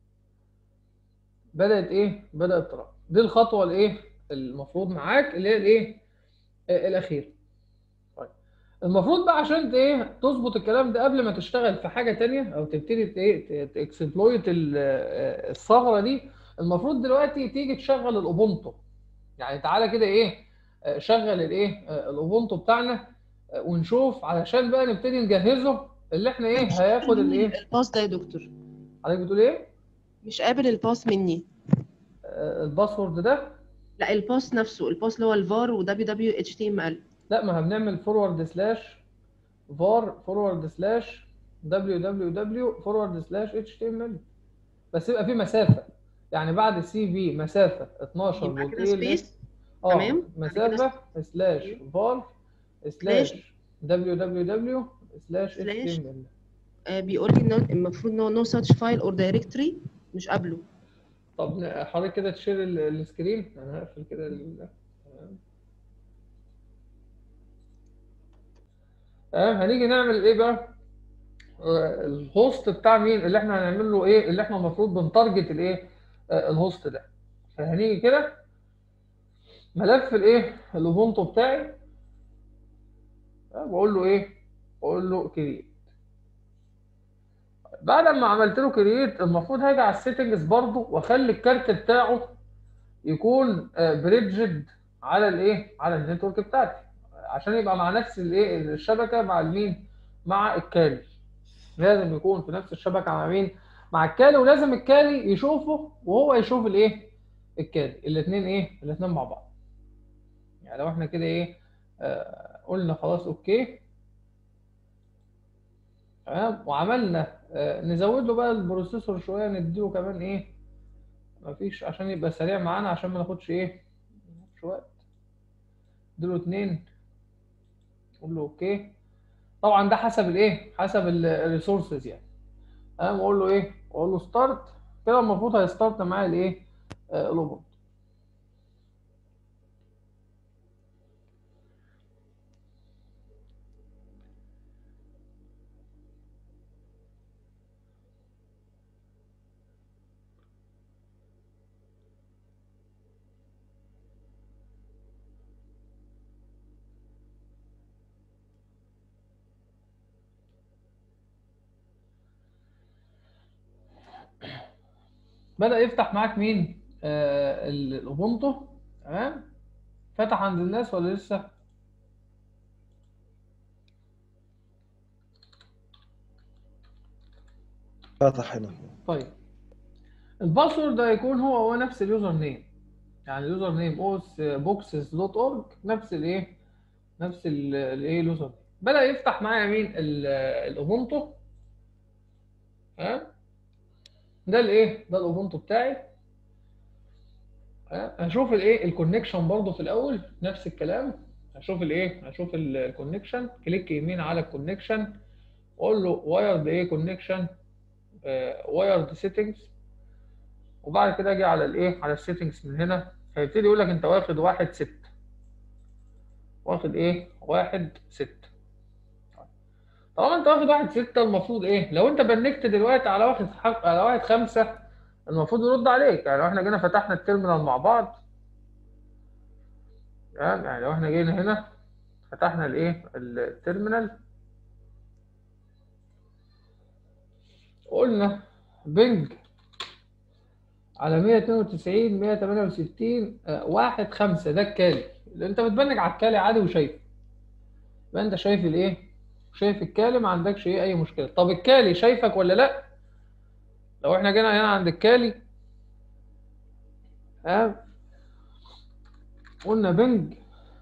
بدات ايه بدات ترى دي الخطوه الايه المفروض معاك اللي هي الايه آه، الاخيره طيب المفروض بقى عشان ت- ايه تظبط الكلام ده قبل ما تشتغل في حاجه تانية او تبتدي ت- ايه تكسبلويت الثغره دي المفروض دلوقتي تيجي تشغل الاوبونتو يعني تعالى كده ايه آه، شغل الايه آه، الاوبونتو بتاعنا آه، ونشوف علشان بقى نبتدي نجهزه اللي احنا ايه هياخد الايه الباس ده يا دكتور حضرتك بتقول ايه مش قابل الباس مني آه، الباسورد ده لا الباس نفسه الباس اللي هو الفار و دبليو اتش تي ام ال لا ما هنعمل فورورد سلاش فار فورورد سلاش دبليو دبليو دبليو فورورد سلاش اتش تي ام ال بس يبقى في مسافه يعني بعد سي في مسافه 12 يبقى كده بوتين سبيس اه تمام. بعد كده مسافه سلاش فار سلاش دبليو دبليو دبليو سلاش اتش سلاش تي ام ال آه بيقول لي ان المفروض ان هو نو ساتش فايل اور دايركتوري مش قابله طب ن- حضرتك كده تشير ال- السكرين انا هقفل كده ال- تمام. تمام هنيجي نعمل ايه بقى آه، الهوست بتاع مين اللي احنا هنعمل له ايه اللي احنا المفروض بنتارجت الايه آه، الهوست ده فهنيجي كده ملف الايه الاوبونتو بتاعي آه، بقول له ايه بقول له كرييت بعد ما عملت له كرييت المفروض هاجي على السيتنجز برضه واخلي الكارت بتاعه يكون بريدجد على الايه على النتورك بتاعتي عشان يبقى مع نفس الايه الشبكه مع المين مع الكالي لازم يكون في نفس الشبكه مع مين مع الكالي ولازم الكالي يشوفه وهو يشوف الايه الكالي الاثنين ايه الاثنين مع بعض يعني لو احنا كده ايه آه قلنا خلاص اوكي تمام وعملنا آه نزود له بقى البروسيسور شويه نديله كمان ايه مفيش عشان يبقى سريع معانا عشان ما ناخدش ايه مش وقت اديله اتنين قول له اوكي طبعا ده حسب الايه حسب الريسورسز يعني انا بقول له ايه اقول له ستارت كده المفروض هيستارت معايا الايه آه، الاوبن بدأ يفتح معاك مين آه ال- الاوبونتو تمام فتح عند الناس ولا لسه فتح هنا طيب الباسورد هيكون هو هو نفس اليوزر نيم يعني اليوزر نيم اوس بوكسز دوت اورج نفس الايه نفس ال- الايه اليوزر نيم بدأ يفتح معايا مين ال- الاوبونتو ها ده الايه ده الاوبونتو بتاعي ها هشوف الايه الكونكشن برضو في الاول نفس الكلام هشوف الايه هشوف الكونكشن كليك يمين على الكونكشن واقول له وايرد ايه كونكشن وايرد سيتنجز وبعد كده اجي على الايه على السيتنجز من هنا هيبتدي يقول لك انت واخد واحد ست واخد ايه واحد ست طالما انت واخد واحد ستة المفروض ايه لو انت بنكت دلوقتي على واحد حق... على واحد خمسة المفروض يرد عليك يعني لو احنا جينا فتحنا التيرمينال مع بعض تمام يعني لو احنا جينا هنا فتحنا الايه التيرمينال قلنا بنج على 192 168 آه، واحد خمسة ده الكالي اللي انت بتبنج على الكالي عادي وشايفه يبقى انت شايف الايه شايف الكالي ما عندكش ايه اي مشكله طب الكالي شايفك ولا لا لو احنا جينا هنا عند الكالي ها قلنا بنج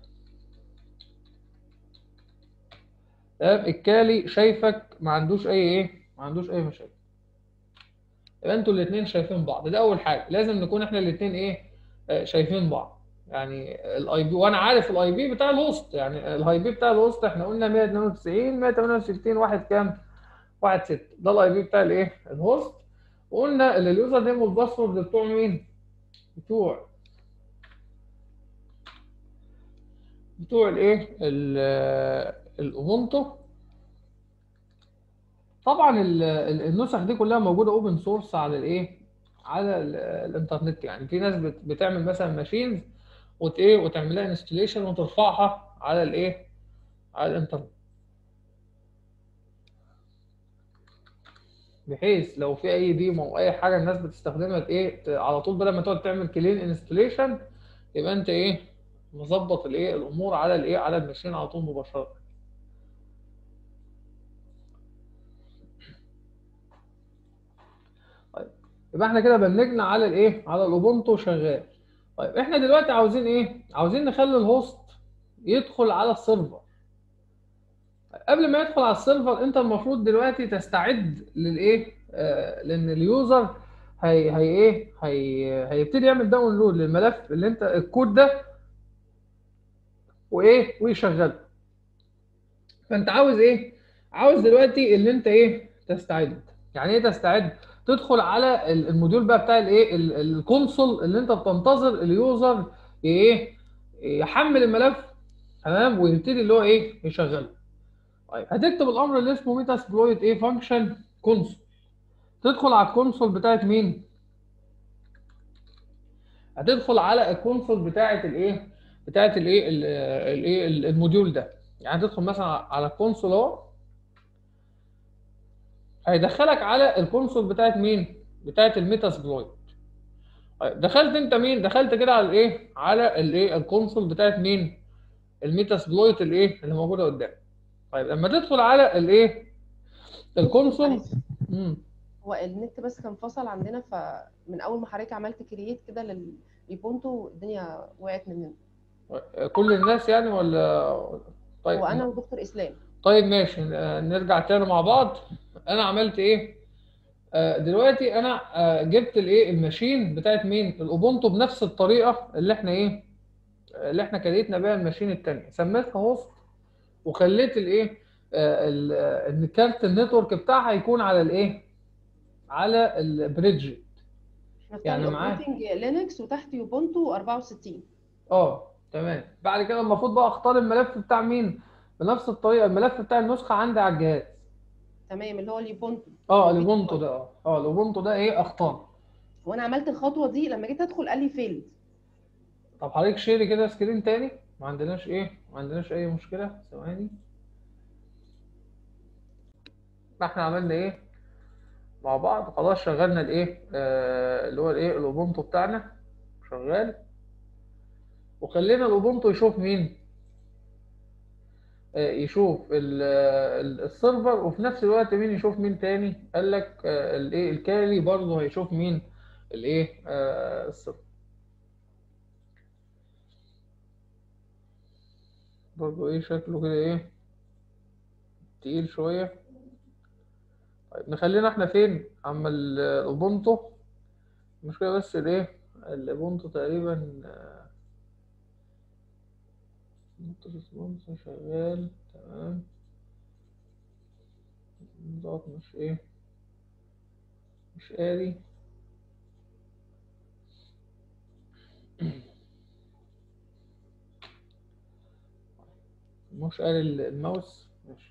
تمام الكالي شايفك ما عندوش اي ايه ما عندوش اي مشاكل يبقى انتوا الاثنين شايفين بعض ده اول حاجه لازم نكون احنا الاثنين ايه آه، شايفين بعض يعني الاي بي وانا عارف الاي بي بتاع الهوست يعني الاي بي بتاع الهوست احنا قلنا 192 168 واحد كام واحد ستة ده الاي بي بتاع الايه الهوست وقلنا ان اليوزر نيم والباسورد بتوع مين بتوع بتوع الايه ال- الاوبونتو طبعا ال- ال- النسخ دي كلها موجوده اوبن سورس على الايه على ال- الانترنت يعني في ناس بت- بتعمل مثلا ماشينز وت ايه وتعمل لها انستليشن وترفعها على الايه على الانترنت بحيث لو في اي ديمو او اي حاجه الناس بتستخدمها ت- ايه ت- على طول بدل ما تقعد تعمل كلين انستليشن يبقى انت ايه مظبط الايه الامور على الايه على الماشين على طول مباشره طيب يبقى احنا كده بنجنا على الايه على الاوبونتو شغال طيب احنا دلوقتي عاوزين ايه عاوزين نخلي الهوست يدخل على السيرفر قبل ما يدخل على السيرفر انت المفروض دلوقتي تستعد للايه آه لان اليوزر هي هي ايه هي هيبتدي يعمل داونلود للملف اللي انت الكود ده وايه ويشغله فانت عاوز ايه عاوز دلوقتي اللي انت ايه تستعد يعني ايه تستعد تدخل على ال- الموديول بقى بتاع الايه ال- الكونسول اللي انت بتنتظر اليوزر ايه يحمل الملف تمام ويبتدي اللي هو ايه يشغله طيب هتكتب الامر اللي اسمه ميتا سبلويت ايه فانكشن كونسول تدخل على الكونسول بتاعت مين هتدخل على الكونسول بتاعت الايه بتاعت الايه ال- الايه ال- الموديول ده يعني تدخل مثلا على الكونسول اهو هيدخلك على الكونسول بتاعت مين بتاعت الميتا سبلويت طيب دخلت انت مين دخلت كده على الايه على الايه الكونسول بتاعت مين الميتا سبلويت الايه اللي موجوده قدامك طيب لما تدخل على الايه الكونسول معلش، مم. هو النت بس كان فصل عندنا فمن اول ما حضرتك عملت كرييت كده للبونتو الدنيا وقعت مننا كل الناس يعني ولا طيب هو انا ودكتور اسلام طيب ماشي آه، نرجع تاني مع بعض انا عملت ايه آه، دلوقتي انا آه، جبت الايه الماشين بتاعت مين الاوبونتو بنفس الطريقه اللي احنا ايه اللي احنا كريتنا بيها الماشين التانية سميتها هوست وخليت الايه آه، ال- آه، ان كارت النتورك بتاعها يكون على الايه على البريدج احنا يعني يعني معاه- اوبريتنج لينكس وتحت يوبونتو 64 اه تمام بعد كده المفروض بقى اختار الملف بتاع مين بنفس الطريقه الملف بتاع النسخه عندي على الجهاز تمام اللي هو اليوبونتو اه الاوبونتو ده اه اه الاوبونتو ده ايه اختار وانا عملت الخطوه دي لما جيت ادخل قال لي فيلد طب حضرتك شيري كده سكرين تاني ما عندناش ايه ما عندناش اي مشكله ثواني احنا عملنا ايه مع بعض خلاص شغلنا الايه آه اللي هو الايه الاوبونتو بتاعنا شغال وخلينا الاوبونتو يشوف مين آه يشوف ال- ال- السيرفر وفي نفس الوقت مين يشوف مين تاني قال لك آه الايه الكالي برضه هيشوف مين الايه آه السيرفر برضه ايه شكله كده ايه تقيل شوية طيب نخلينا احنا فين اما ال- الاوبونتو المشكلة بس الايه الاوبونتو تقريبا آه، اوبونتو ريسبونس شغال تمام دوت مش ايه مش قاري مش قاري ال- الماوس ماشي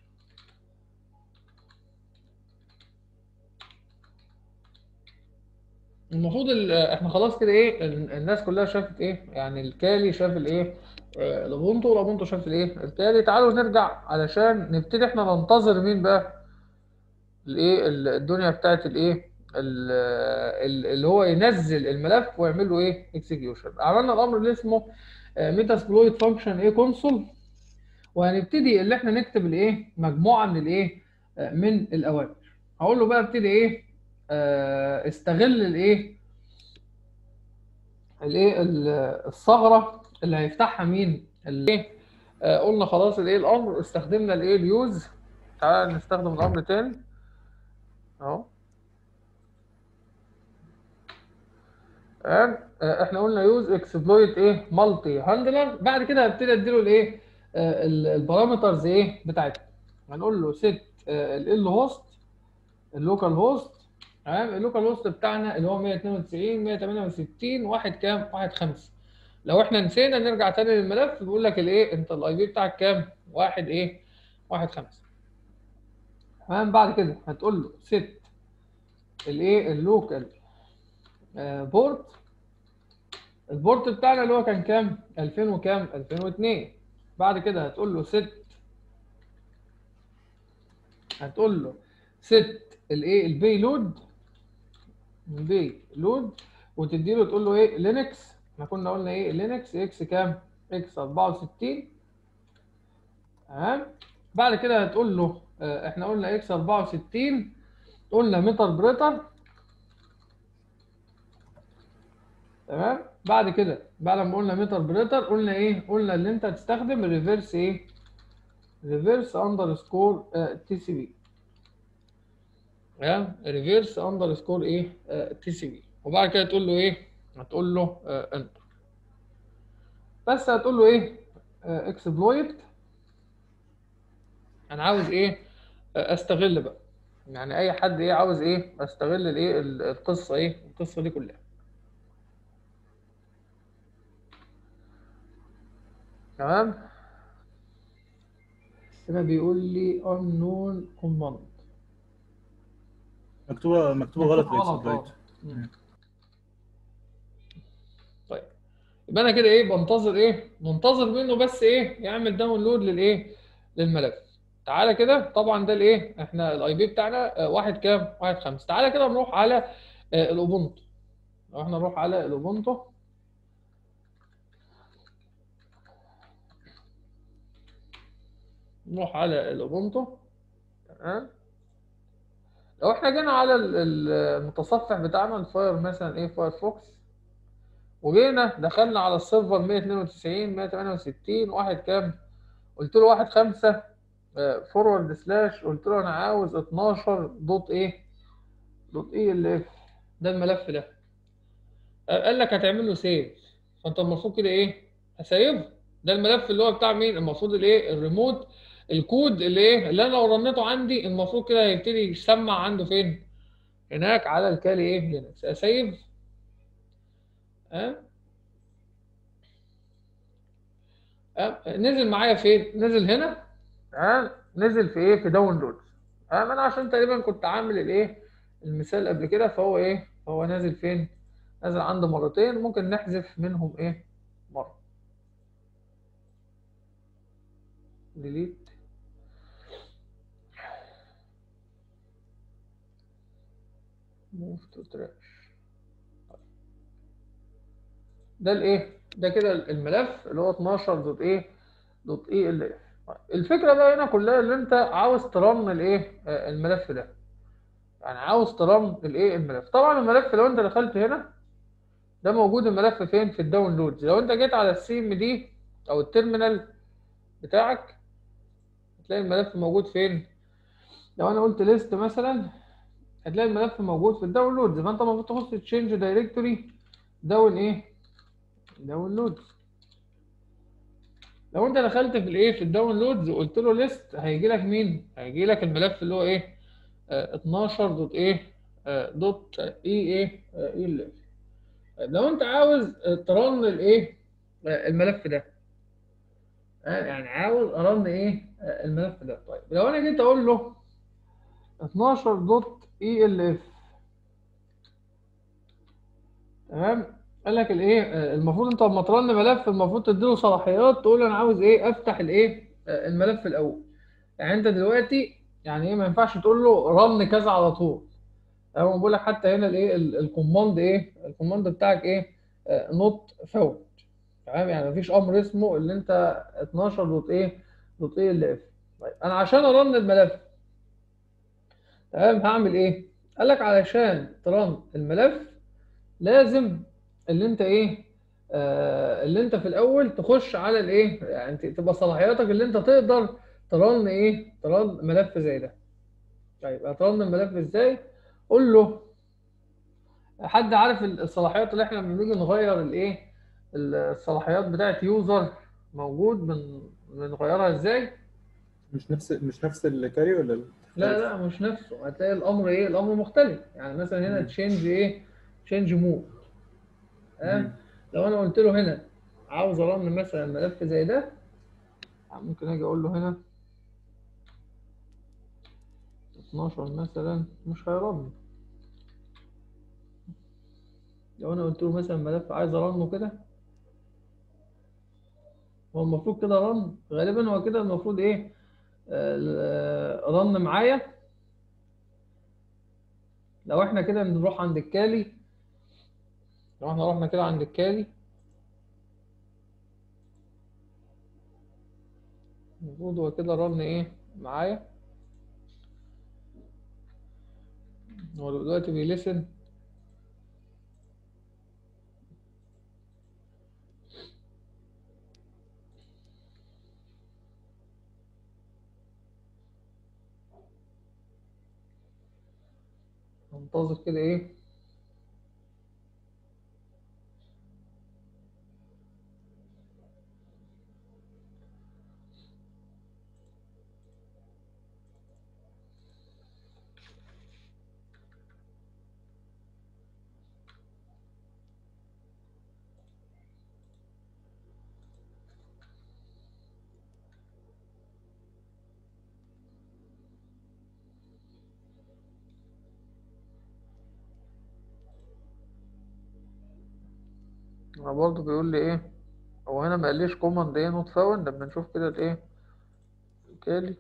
المفروض ال- احنا خلاص كده ايه ال- الناس كلها شافت ايه يعني الكالي شاف الايه آه، الاوبونتو والاوبونتو شاف الايه الكالي تعالوا نرجع علشان نبتدي احنا ننتظر مين بقى الايه ال- الدنيا بتاعت الايه ال- ال- اللي هو ينزل الملف ويعمل له ايه اكسكيوشن عملنا الامر اللي اسمه ميتاسبلويد فانكشن ايه كونسول وهنبتدي اللي احنا نكتب الايه مجموعه من الايه آه، من الاوامر هقول له بقى ابتدي ايه آه، استغل الايه الايه ال- الثغره اللي هيفتحها مين الايه آه، قلنا خلاص الايه الامر استخدمنا الايه اليوز تعال نستخدم الامر تاني اهو تمام آه، احنا قلنا يوز اكسبلويت ايه مالتي هاندلر بعد كده هبتدي اديله الايه آه، ال- البارامترز ايه بتاعتها هنقول له set ال هوست اللوكال هوست تمام اللوكال هوست بتاعنا اللي هو 192 168 واحد كام واحد خمسة لو احنا نسينا نرجع تاني للملف بيقول لك الايه انت الاي بي بتاعك كام واحد ايه واحد خمسة تمام بعد كده هتقول له set الايه اللوكال بورت البورت بتاعنا اللي هو كان كام 2000 وكام 2002 بعد كده هتقول له set هتقول له set الايه البي لود البي لود وتدي له تقول له ايه لينكس احنا كنا قلنا ايه لينكس اكس كام اكس 64 تمام بعد كده هتقول له آه، احنا قلنا اكس 64 قلنا متر بريتر تمام بعد كده بعد ما قلنا متر بريتر قلنا ايه قلنا اللي انت هتستخدم الريفرس ايه ريفرس اندرسكور تي سي بي تمام ريفرس اندرسكور ايه تي سي بي وبعد كده تقول له ايه هتقول له انتر بس هتقول له ايه اكسبلويت انا عاوز ايه آه، استغل بقى يعني اي حد ايه عاوز ايه استغل الايه ال- القصه ايه القصه دي كلها تمام هنا بيقول لي unknown command مكتوبه مكتوبه غلط مكتوب غلط، الاكسبلويت آه. مم. طيب يبقى انا كده ايه بنتظر ايه منتظر منه بس ايه يعمل داونلود للايه للملف تعالى كده طبعا ده الايه احنا الاي بي بتاعنا آه، واحد كام واحد خمسة تعالى كده نروح على آه، الاوبونتو لو احنا نروح على الاوبونتو نروح على الاوبونتو تمام لو احنا جينا على ال- ال- المتصفح بتاعنا الفاير مثلا ايه فايرفوكس وجينا دخلنا على السيرفر 192 168 واحد كام قلت له واحد خمسة فورورد سلاش قلت له انا عاوز 12 دوت ايه دوت ايه اللي ده الملف ده آه، قال لك هتعمل له سيف فانت المفروض كده ايه هسيبه ده الملف اللي هو بتاع مين المفروض الايه الريموت الكود اللي ايه اللي انا لو رنيته عندي المفروض كده هيبتدي يسمع عنده فين هناك على الكالي ايه لينكس اسيف ها أه؟ نزل معايا فين نزل هنا ها نزل في ايه في داونلود ها انا عشان تقريبا كنت عامل الايه المثال قبل كده فهو ايه هو نازل فين نازل عنده مرتين ممكن نحذف منهم ايه مره ديليت موف تو تراش ده الايه ده كده الملف اللي هو 12 دوت ايه دوت ايه ال اف الفكره بقى هنا كلها اللي انت عاوز ترن الايه آه، الملف ده يعني عاوز ترن الايه الملف طبعا الملف لو انت دخلت هنا ده موجود الملف فين في الداونلودز لو انت جيت على السي ام دي او التيرمينال بتاعك هتلاقي الملف موجود فين لو انا قلت ليست مثلا هتلاقي الملف موجود في الداونلودز فانت المفروض تخش تشينج دايركتوري داون ايه داونلودز لو انت دخلت في الايه في الداونلودز وقلت له ليست هيجي لك مين هيجي لك الملف اللي هو ايه آه 12 دوت ايه آه دوت اي ايه آه اي ال لو انت عاوز آه، ترن الايه آه الملف ده آه يعني عاوز ارن ايه آه الملف ده طيب لو انا جيت اقول له 12 دوت اي ال اف تمام قال لك الايه آه، المفروض انت لما ترن ملف المفروض تديله صلاحيات تقول له انا عاوز ايه افتح الايه آه، الملف الاول يعني انت دلوقتي يعني ايه ما ينفعش تقول له رن كذا على طول هو بقول لك حتى هنا الايه ال- الكوماند ايه الكوماند بتاعك ايه نوت فاوت تمام يعني مفيش امر اسمه اللي انت 12 دوت ايه دوت ايه اللي اف طيب انا عشان ارن الملف تمام هعمل ايه قال لك علشان ترن الملف لازم اللي انت ايه آه اللي انت في الاول تخش على الايه يعني ت- تبقى صلاحياتك اللي انت تقدر ترن ايه ترن ملف زي ده طيب هترن الملف ازاي قول له حد عارف الصلاحيات اللي احنا لما بنيجي نغير الايه الصلاحيات بتاعت يوزر موجود بن بنغيرها ازاي مش نفس مش نفس الكاري ولا ال- لا لا مش نفسه هتلاقي الامر ايه الامر مختلف يعني مثلا هنا مم. تشينج ايه تشينج مود مم. لو انا قلت له هنا عاوز ارن مثلا ملف زي ده ممكن اجي اقول له هنا 12 مثلا مش هيرن لو انا قلت له مثلا ملف عايز ارنه كده هو المفروض كده رن غالبا هو كده المفروض ايه آه، رن معايا لو احنا كده نروح عند الكالي لو احنا رحنا كده عند الكالي المفروض هو كده رن ايه معايا هو دلوقتي بيلسن هنتظر كده ايه انا برضه بيقول لي ايه هو هنا ما قاليش كوماند ايه نوت فاوند لما نشوف كده الايه الكالي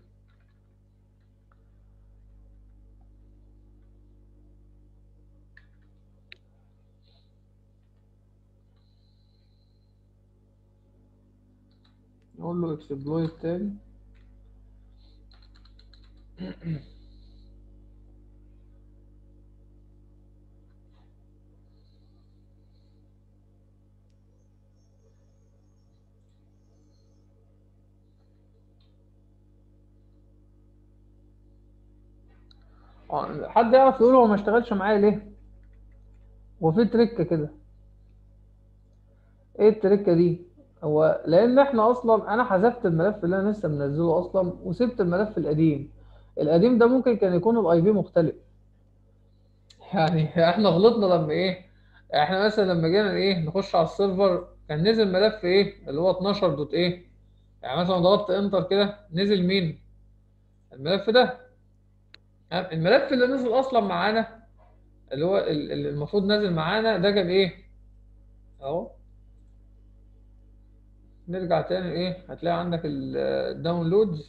نقول له اكسبلويت تاني آه، حد يعرف يقول هو ما اشتغلش معايا ليه هو في تريكه كده ايه التريكه دي هو لان احنا اصلا انا حذفت الملف اللي انا لسه منزله اصلا وسبت الملف القديم القديم ده ممكن كان يكون الاي بي مختلف يعني احنا غلطنا لما ايه احنا مثلا لما جينا ايه نخش على السيرفر كان نزل ملف ايه اللي هو 12 دوت ايه يعني مثلا ضغطت انتر كده نزل مين الملف ده تمام؟ الملف اللي نزل اصلا معانا اللي هو ال- ال- المفروض نازل معانا ده جاب ايه اهو نرجع تاني ايه هتلاقي عندك الداونلودز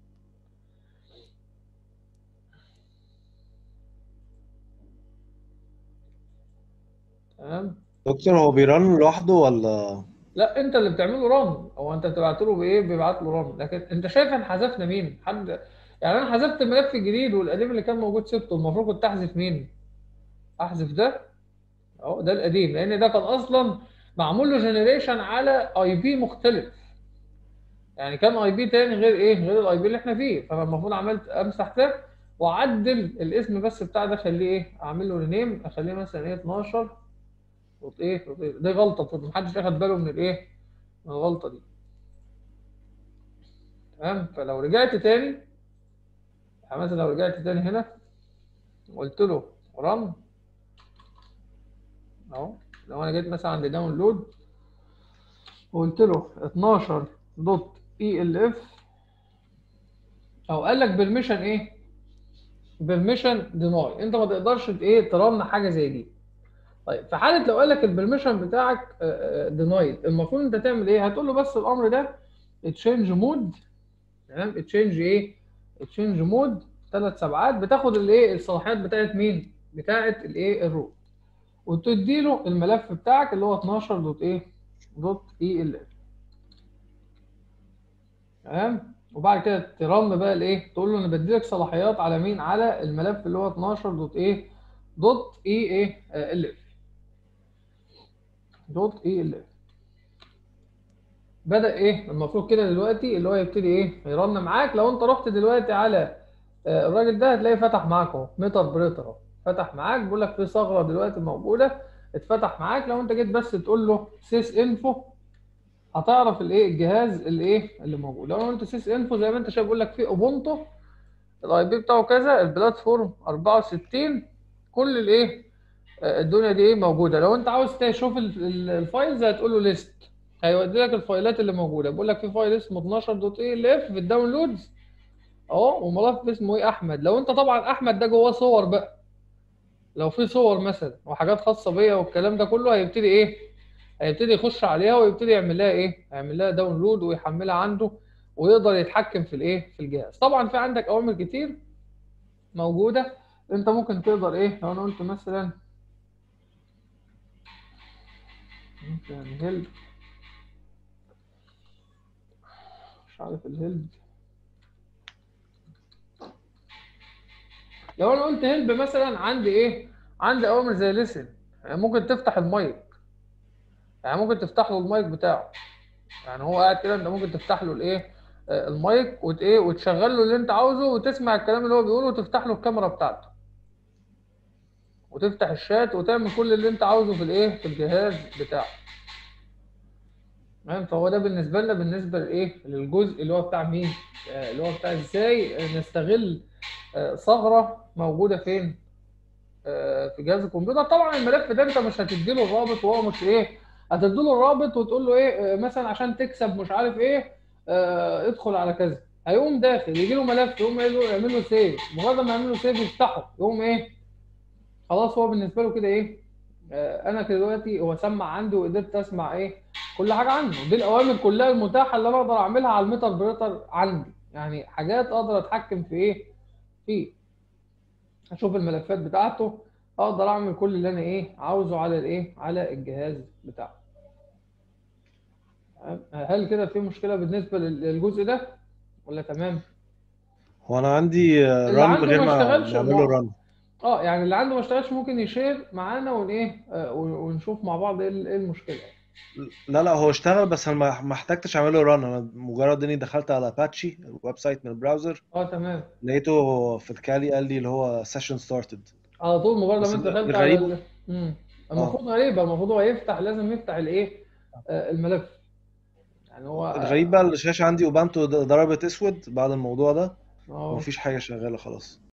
تمام دكتور هو بيرن لوحده ولا لا انت اللي بتعمله رن او انت بتبعت له بايه بيبعت له رن لكن انت شايف احنا حذفنا مين حد يعني انا حذفت الملف الجديد والقديم اللي كان موجود سبته المفروض كنت احذف مين احذف ده اهو ده القديم لان ده كان اصلا معمول له جنريشن على اي بي مختلف يعني كان اي بي تاني غير ايه غير الاي بي اللي احنا فيه فانا المفروض عملت امسح ده واعدل الاسم بس بتاع ده اخليه ايه اعمل له رينيم اخليه مثلا ايه 12 وط- ايه وط- دي غلطه المفروض محدش اخد باله من الايه من الغلطه دي تمام فلو رجعت تاني يعني مثلا لو رجعت تاني هنا قلت له رن اهو لو انا جيت مثلا عند داونلود وقلت له 12 دوت اي ال اف او قال لك بيرميشن ايه بيرميشن ديناي انت ما تقدرش ت- ايه ترن حاجه زي دي طيب في حاله لو قال لك البرميشن بتاعك دينايد المفروض انت تعمل ايه هتقول له بس الامر ده تشينج مود تمام تشينج ايه تشينج مود ثلاث سبعات بتاخد الايه الصلاحيات بتاعت مين بتاعت الايه الروت وتدي له الملف بتاعك اللي هو 12 دوت ايه دوت اي ال اف تمام وبعد كده ترن بقى الايه تقول له انا بديلك صلاحيات على مين على الملف اللي هو 12 دوت ايه دوت اي ايه ال اف دوت اي ال اف بدأ ايه المفروض كده دلوقتي اللي هو يبتدي ايه يرن معاك لو انت رحت دلوقتي على آه، الراجل ده هتلاقيه فتح معاك اهو ميتر بريتر اهو فتح معاك بيقول لك في ثغره دلوقتي موجوده اتفتح معاك لو انت جيت بس تقول له سيس انفو هتعرف الايه الجهاز اللي ايه اللي موجود لو انا قلت سيس انفو زي ما انت شايف بيقول لك في اوبونتو الاي بي بتاعه كذا البلاتفورم 64 كل الايه آه، الدنيا دي ايه موجوده لو انت عاوز تشوف ال- ال- الفايلز هتقول له ليست هيودي لك الفايلات اللي موجوده بيقول لك في فايل اسمه 12 دوت اي ال اف في الداونلودز اهو وملف اسمه ايه احمد لو انت طبعا احمد ده جواه صور بقى لو في صور مثلا وحاجات خاصه بيا والكلام ده كله هيبتدي ايه هيبتدي يخش عليها ويبتدي يعمل لها ايه هيعمل لها داونلود ويحملها عنده ويقدر يتحكم في الايه في الجهاز طبعا في عندك اوامر كتير موجوده انت ممكن تقدر ايه لو انا قلت مثلا ممكن هيلب مش عارف الهيلب لو انا قلت هيلب مثلا عندي ايه عندي اوامر زي ليسن يعني ممكن تفتح المايك يعني ممكن تفتح له المايك بتاعه يعني هو قاعد كده انت ممكن تفتح له الايه آه، المايك وت ايه وتشغل له اللي انت عاوزه وتسمع الكلام اللي هو بيقوله وتفتح له الكاميرا بتاعته وتفتح الشات وتعمل كل اللي انت عاوزه في الايه في الجهاز بتاعك تمام فهو ده بالنسبه لنا بالنسبه لايه للجزء اللي هو بتاع مين آه، اللي هو بتاع ازاي نستغل آه، ثغره موجوده فين آه، في جهاز الكمبيوتر طبعا الملف ده انت مش هتديله الرابط وهو مش ايه هتديله الرابط وتقول له ايه آه، مثلا عشان تكسب مش عارف ايه آه، ادخل على كذا هيقوم داخل يجي له ملف يقوم قايل له يعمل له سيف مجرد ما يعمل له سيف يفتحه يقوم ايه خلاص هو بالنسبه له كده ايه آه، انا كده دلوقتي هو سمع عندي وقدرت اسمع ايه كل حاجه عنه دي الاوامر كلها المتاحه اللي انا اقدر اعملها على الميتر بريتر عندي يعني حاجات اقدر اتحكم في ايه فيه اشوف الملفات بتاعته اقدر اعمل كل اللي انا ايه عاوزه على الايه على الجهاز بتاعه تمام؟ هل كده في مشكله بالنسبه لل- للجزء ده ولا تمام هو انا عندي اللي ران عنده غير ما ما اشتغلش نعمل له ما- ران اه يعني اللي عنده ما اشتغلش ممكن يشير معانا ون ايه آه، ون- ونشوف مع بعض ايه ال- إيه المشكله لا لا هو اشتغل بس انا ما ما احتجتش اعمل له ران انا مجرد اني دخلت على اباتشي الويب سايت من البراوزر اه تمام لقيته في الكالي قال لي اللي هو سيشن ستارتد على طول مجرد بس ما انت دخلت على الغريب- ال... مم. المفروض غريبه المفروض هو يفتح لازم يفتح الايه آه، الملف يعني هو الغريب بقى الشاشه عندي اوبانتو ضربت اسود بعد الموضوع ده اه ومفيش حاجه شغاله خلاص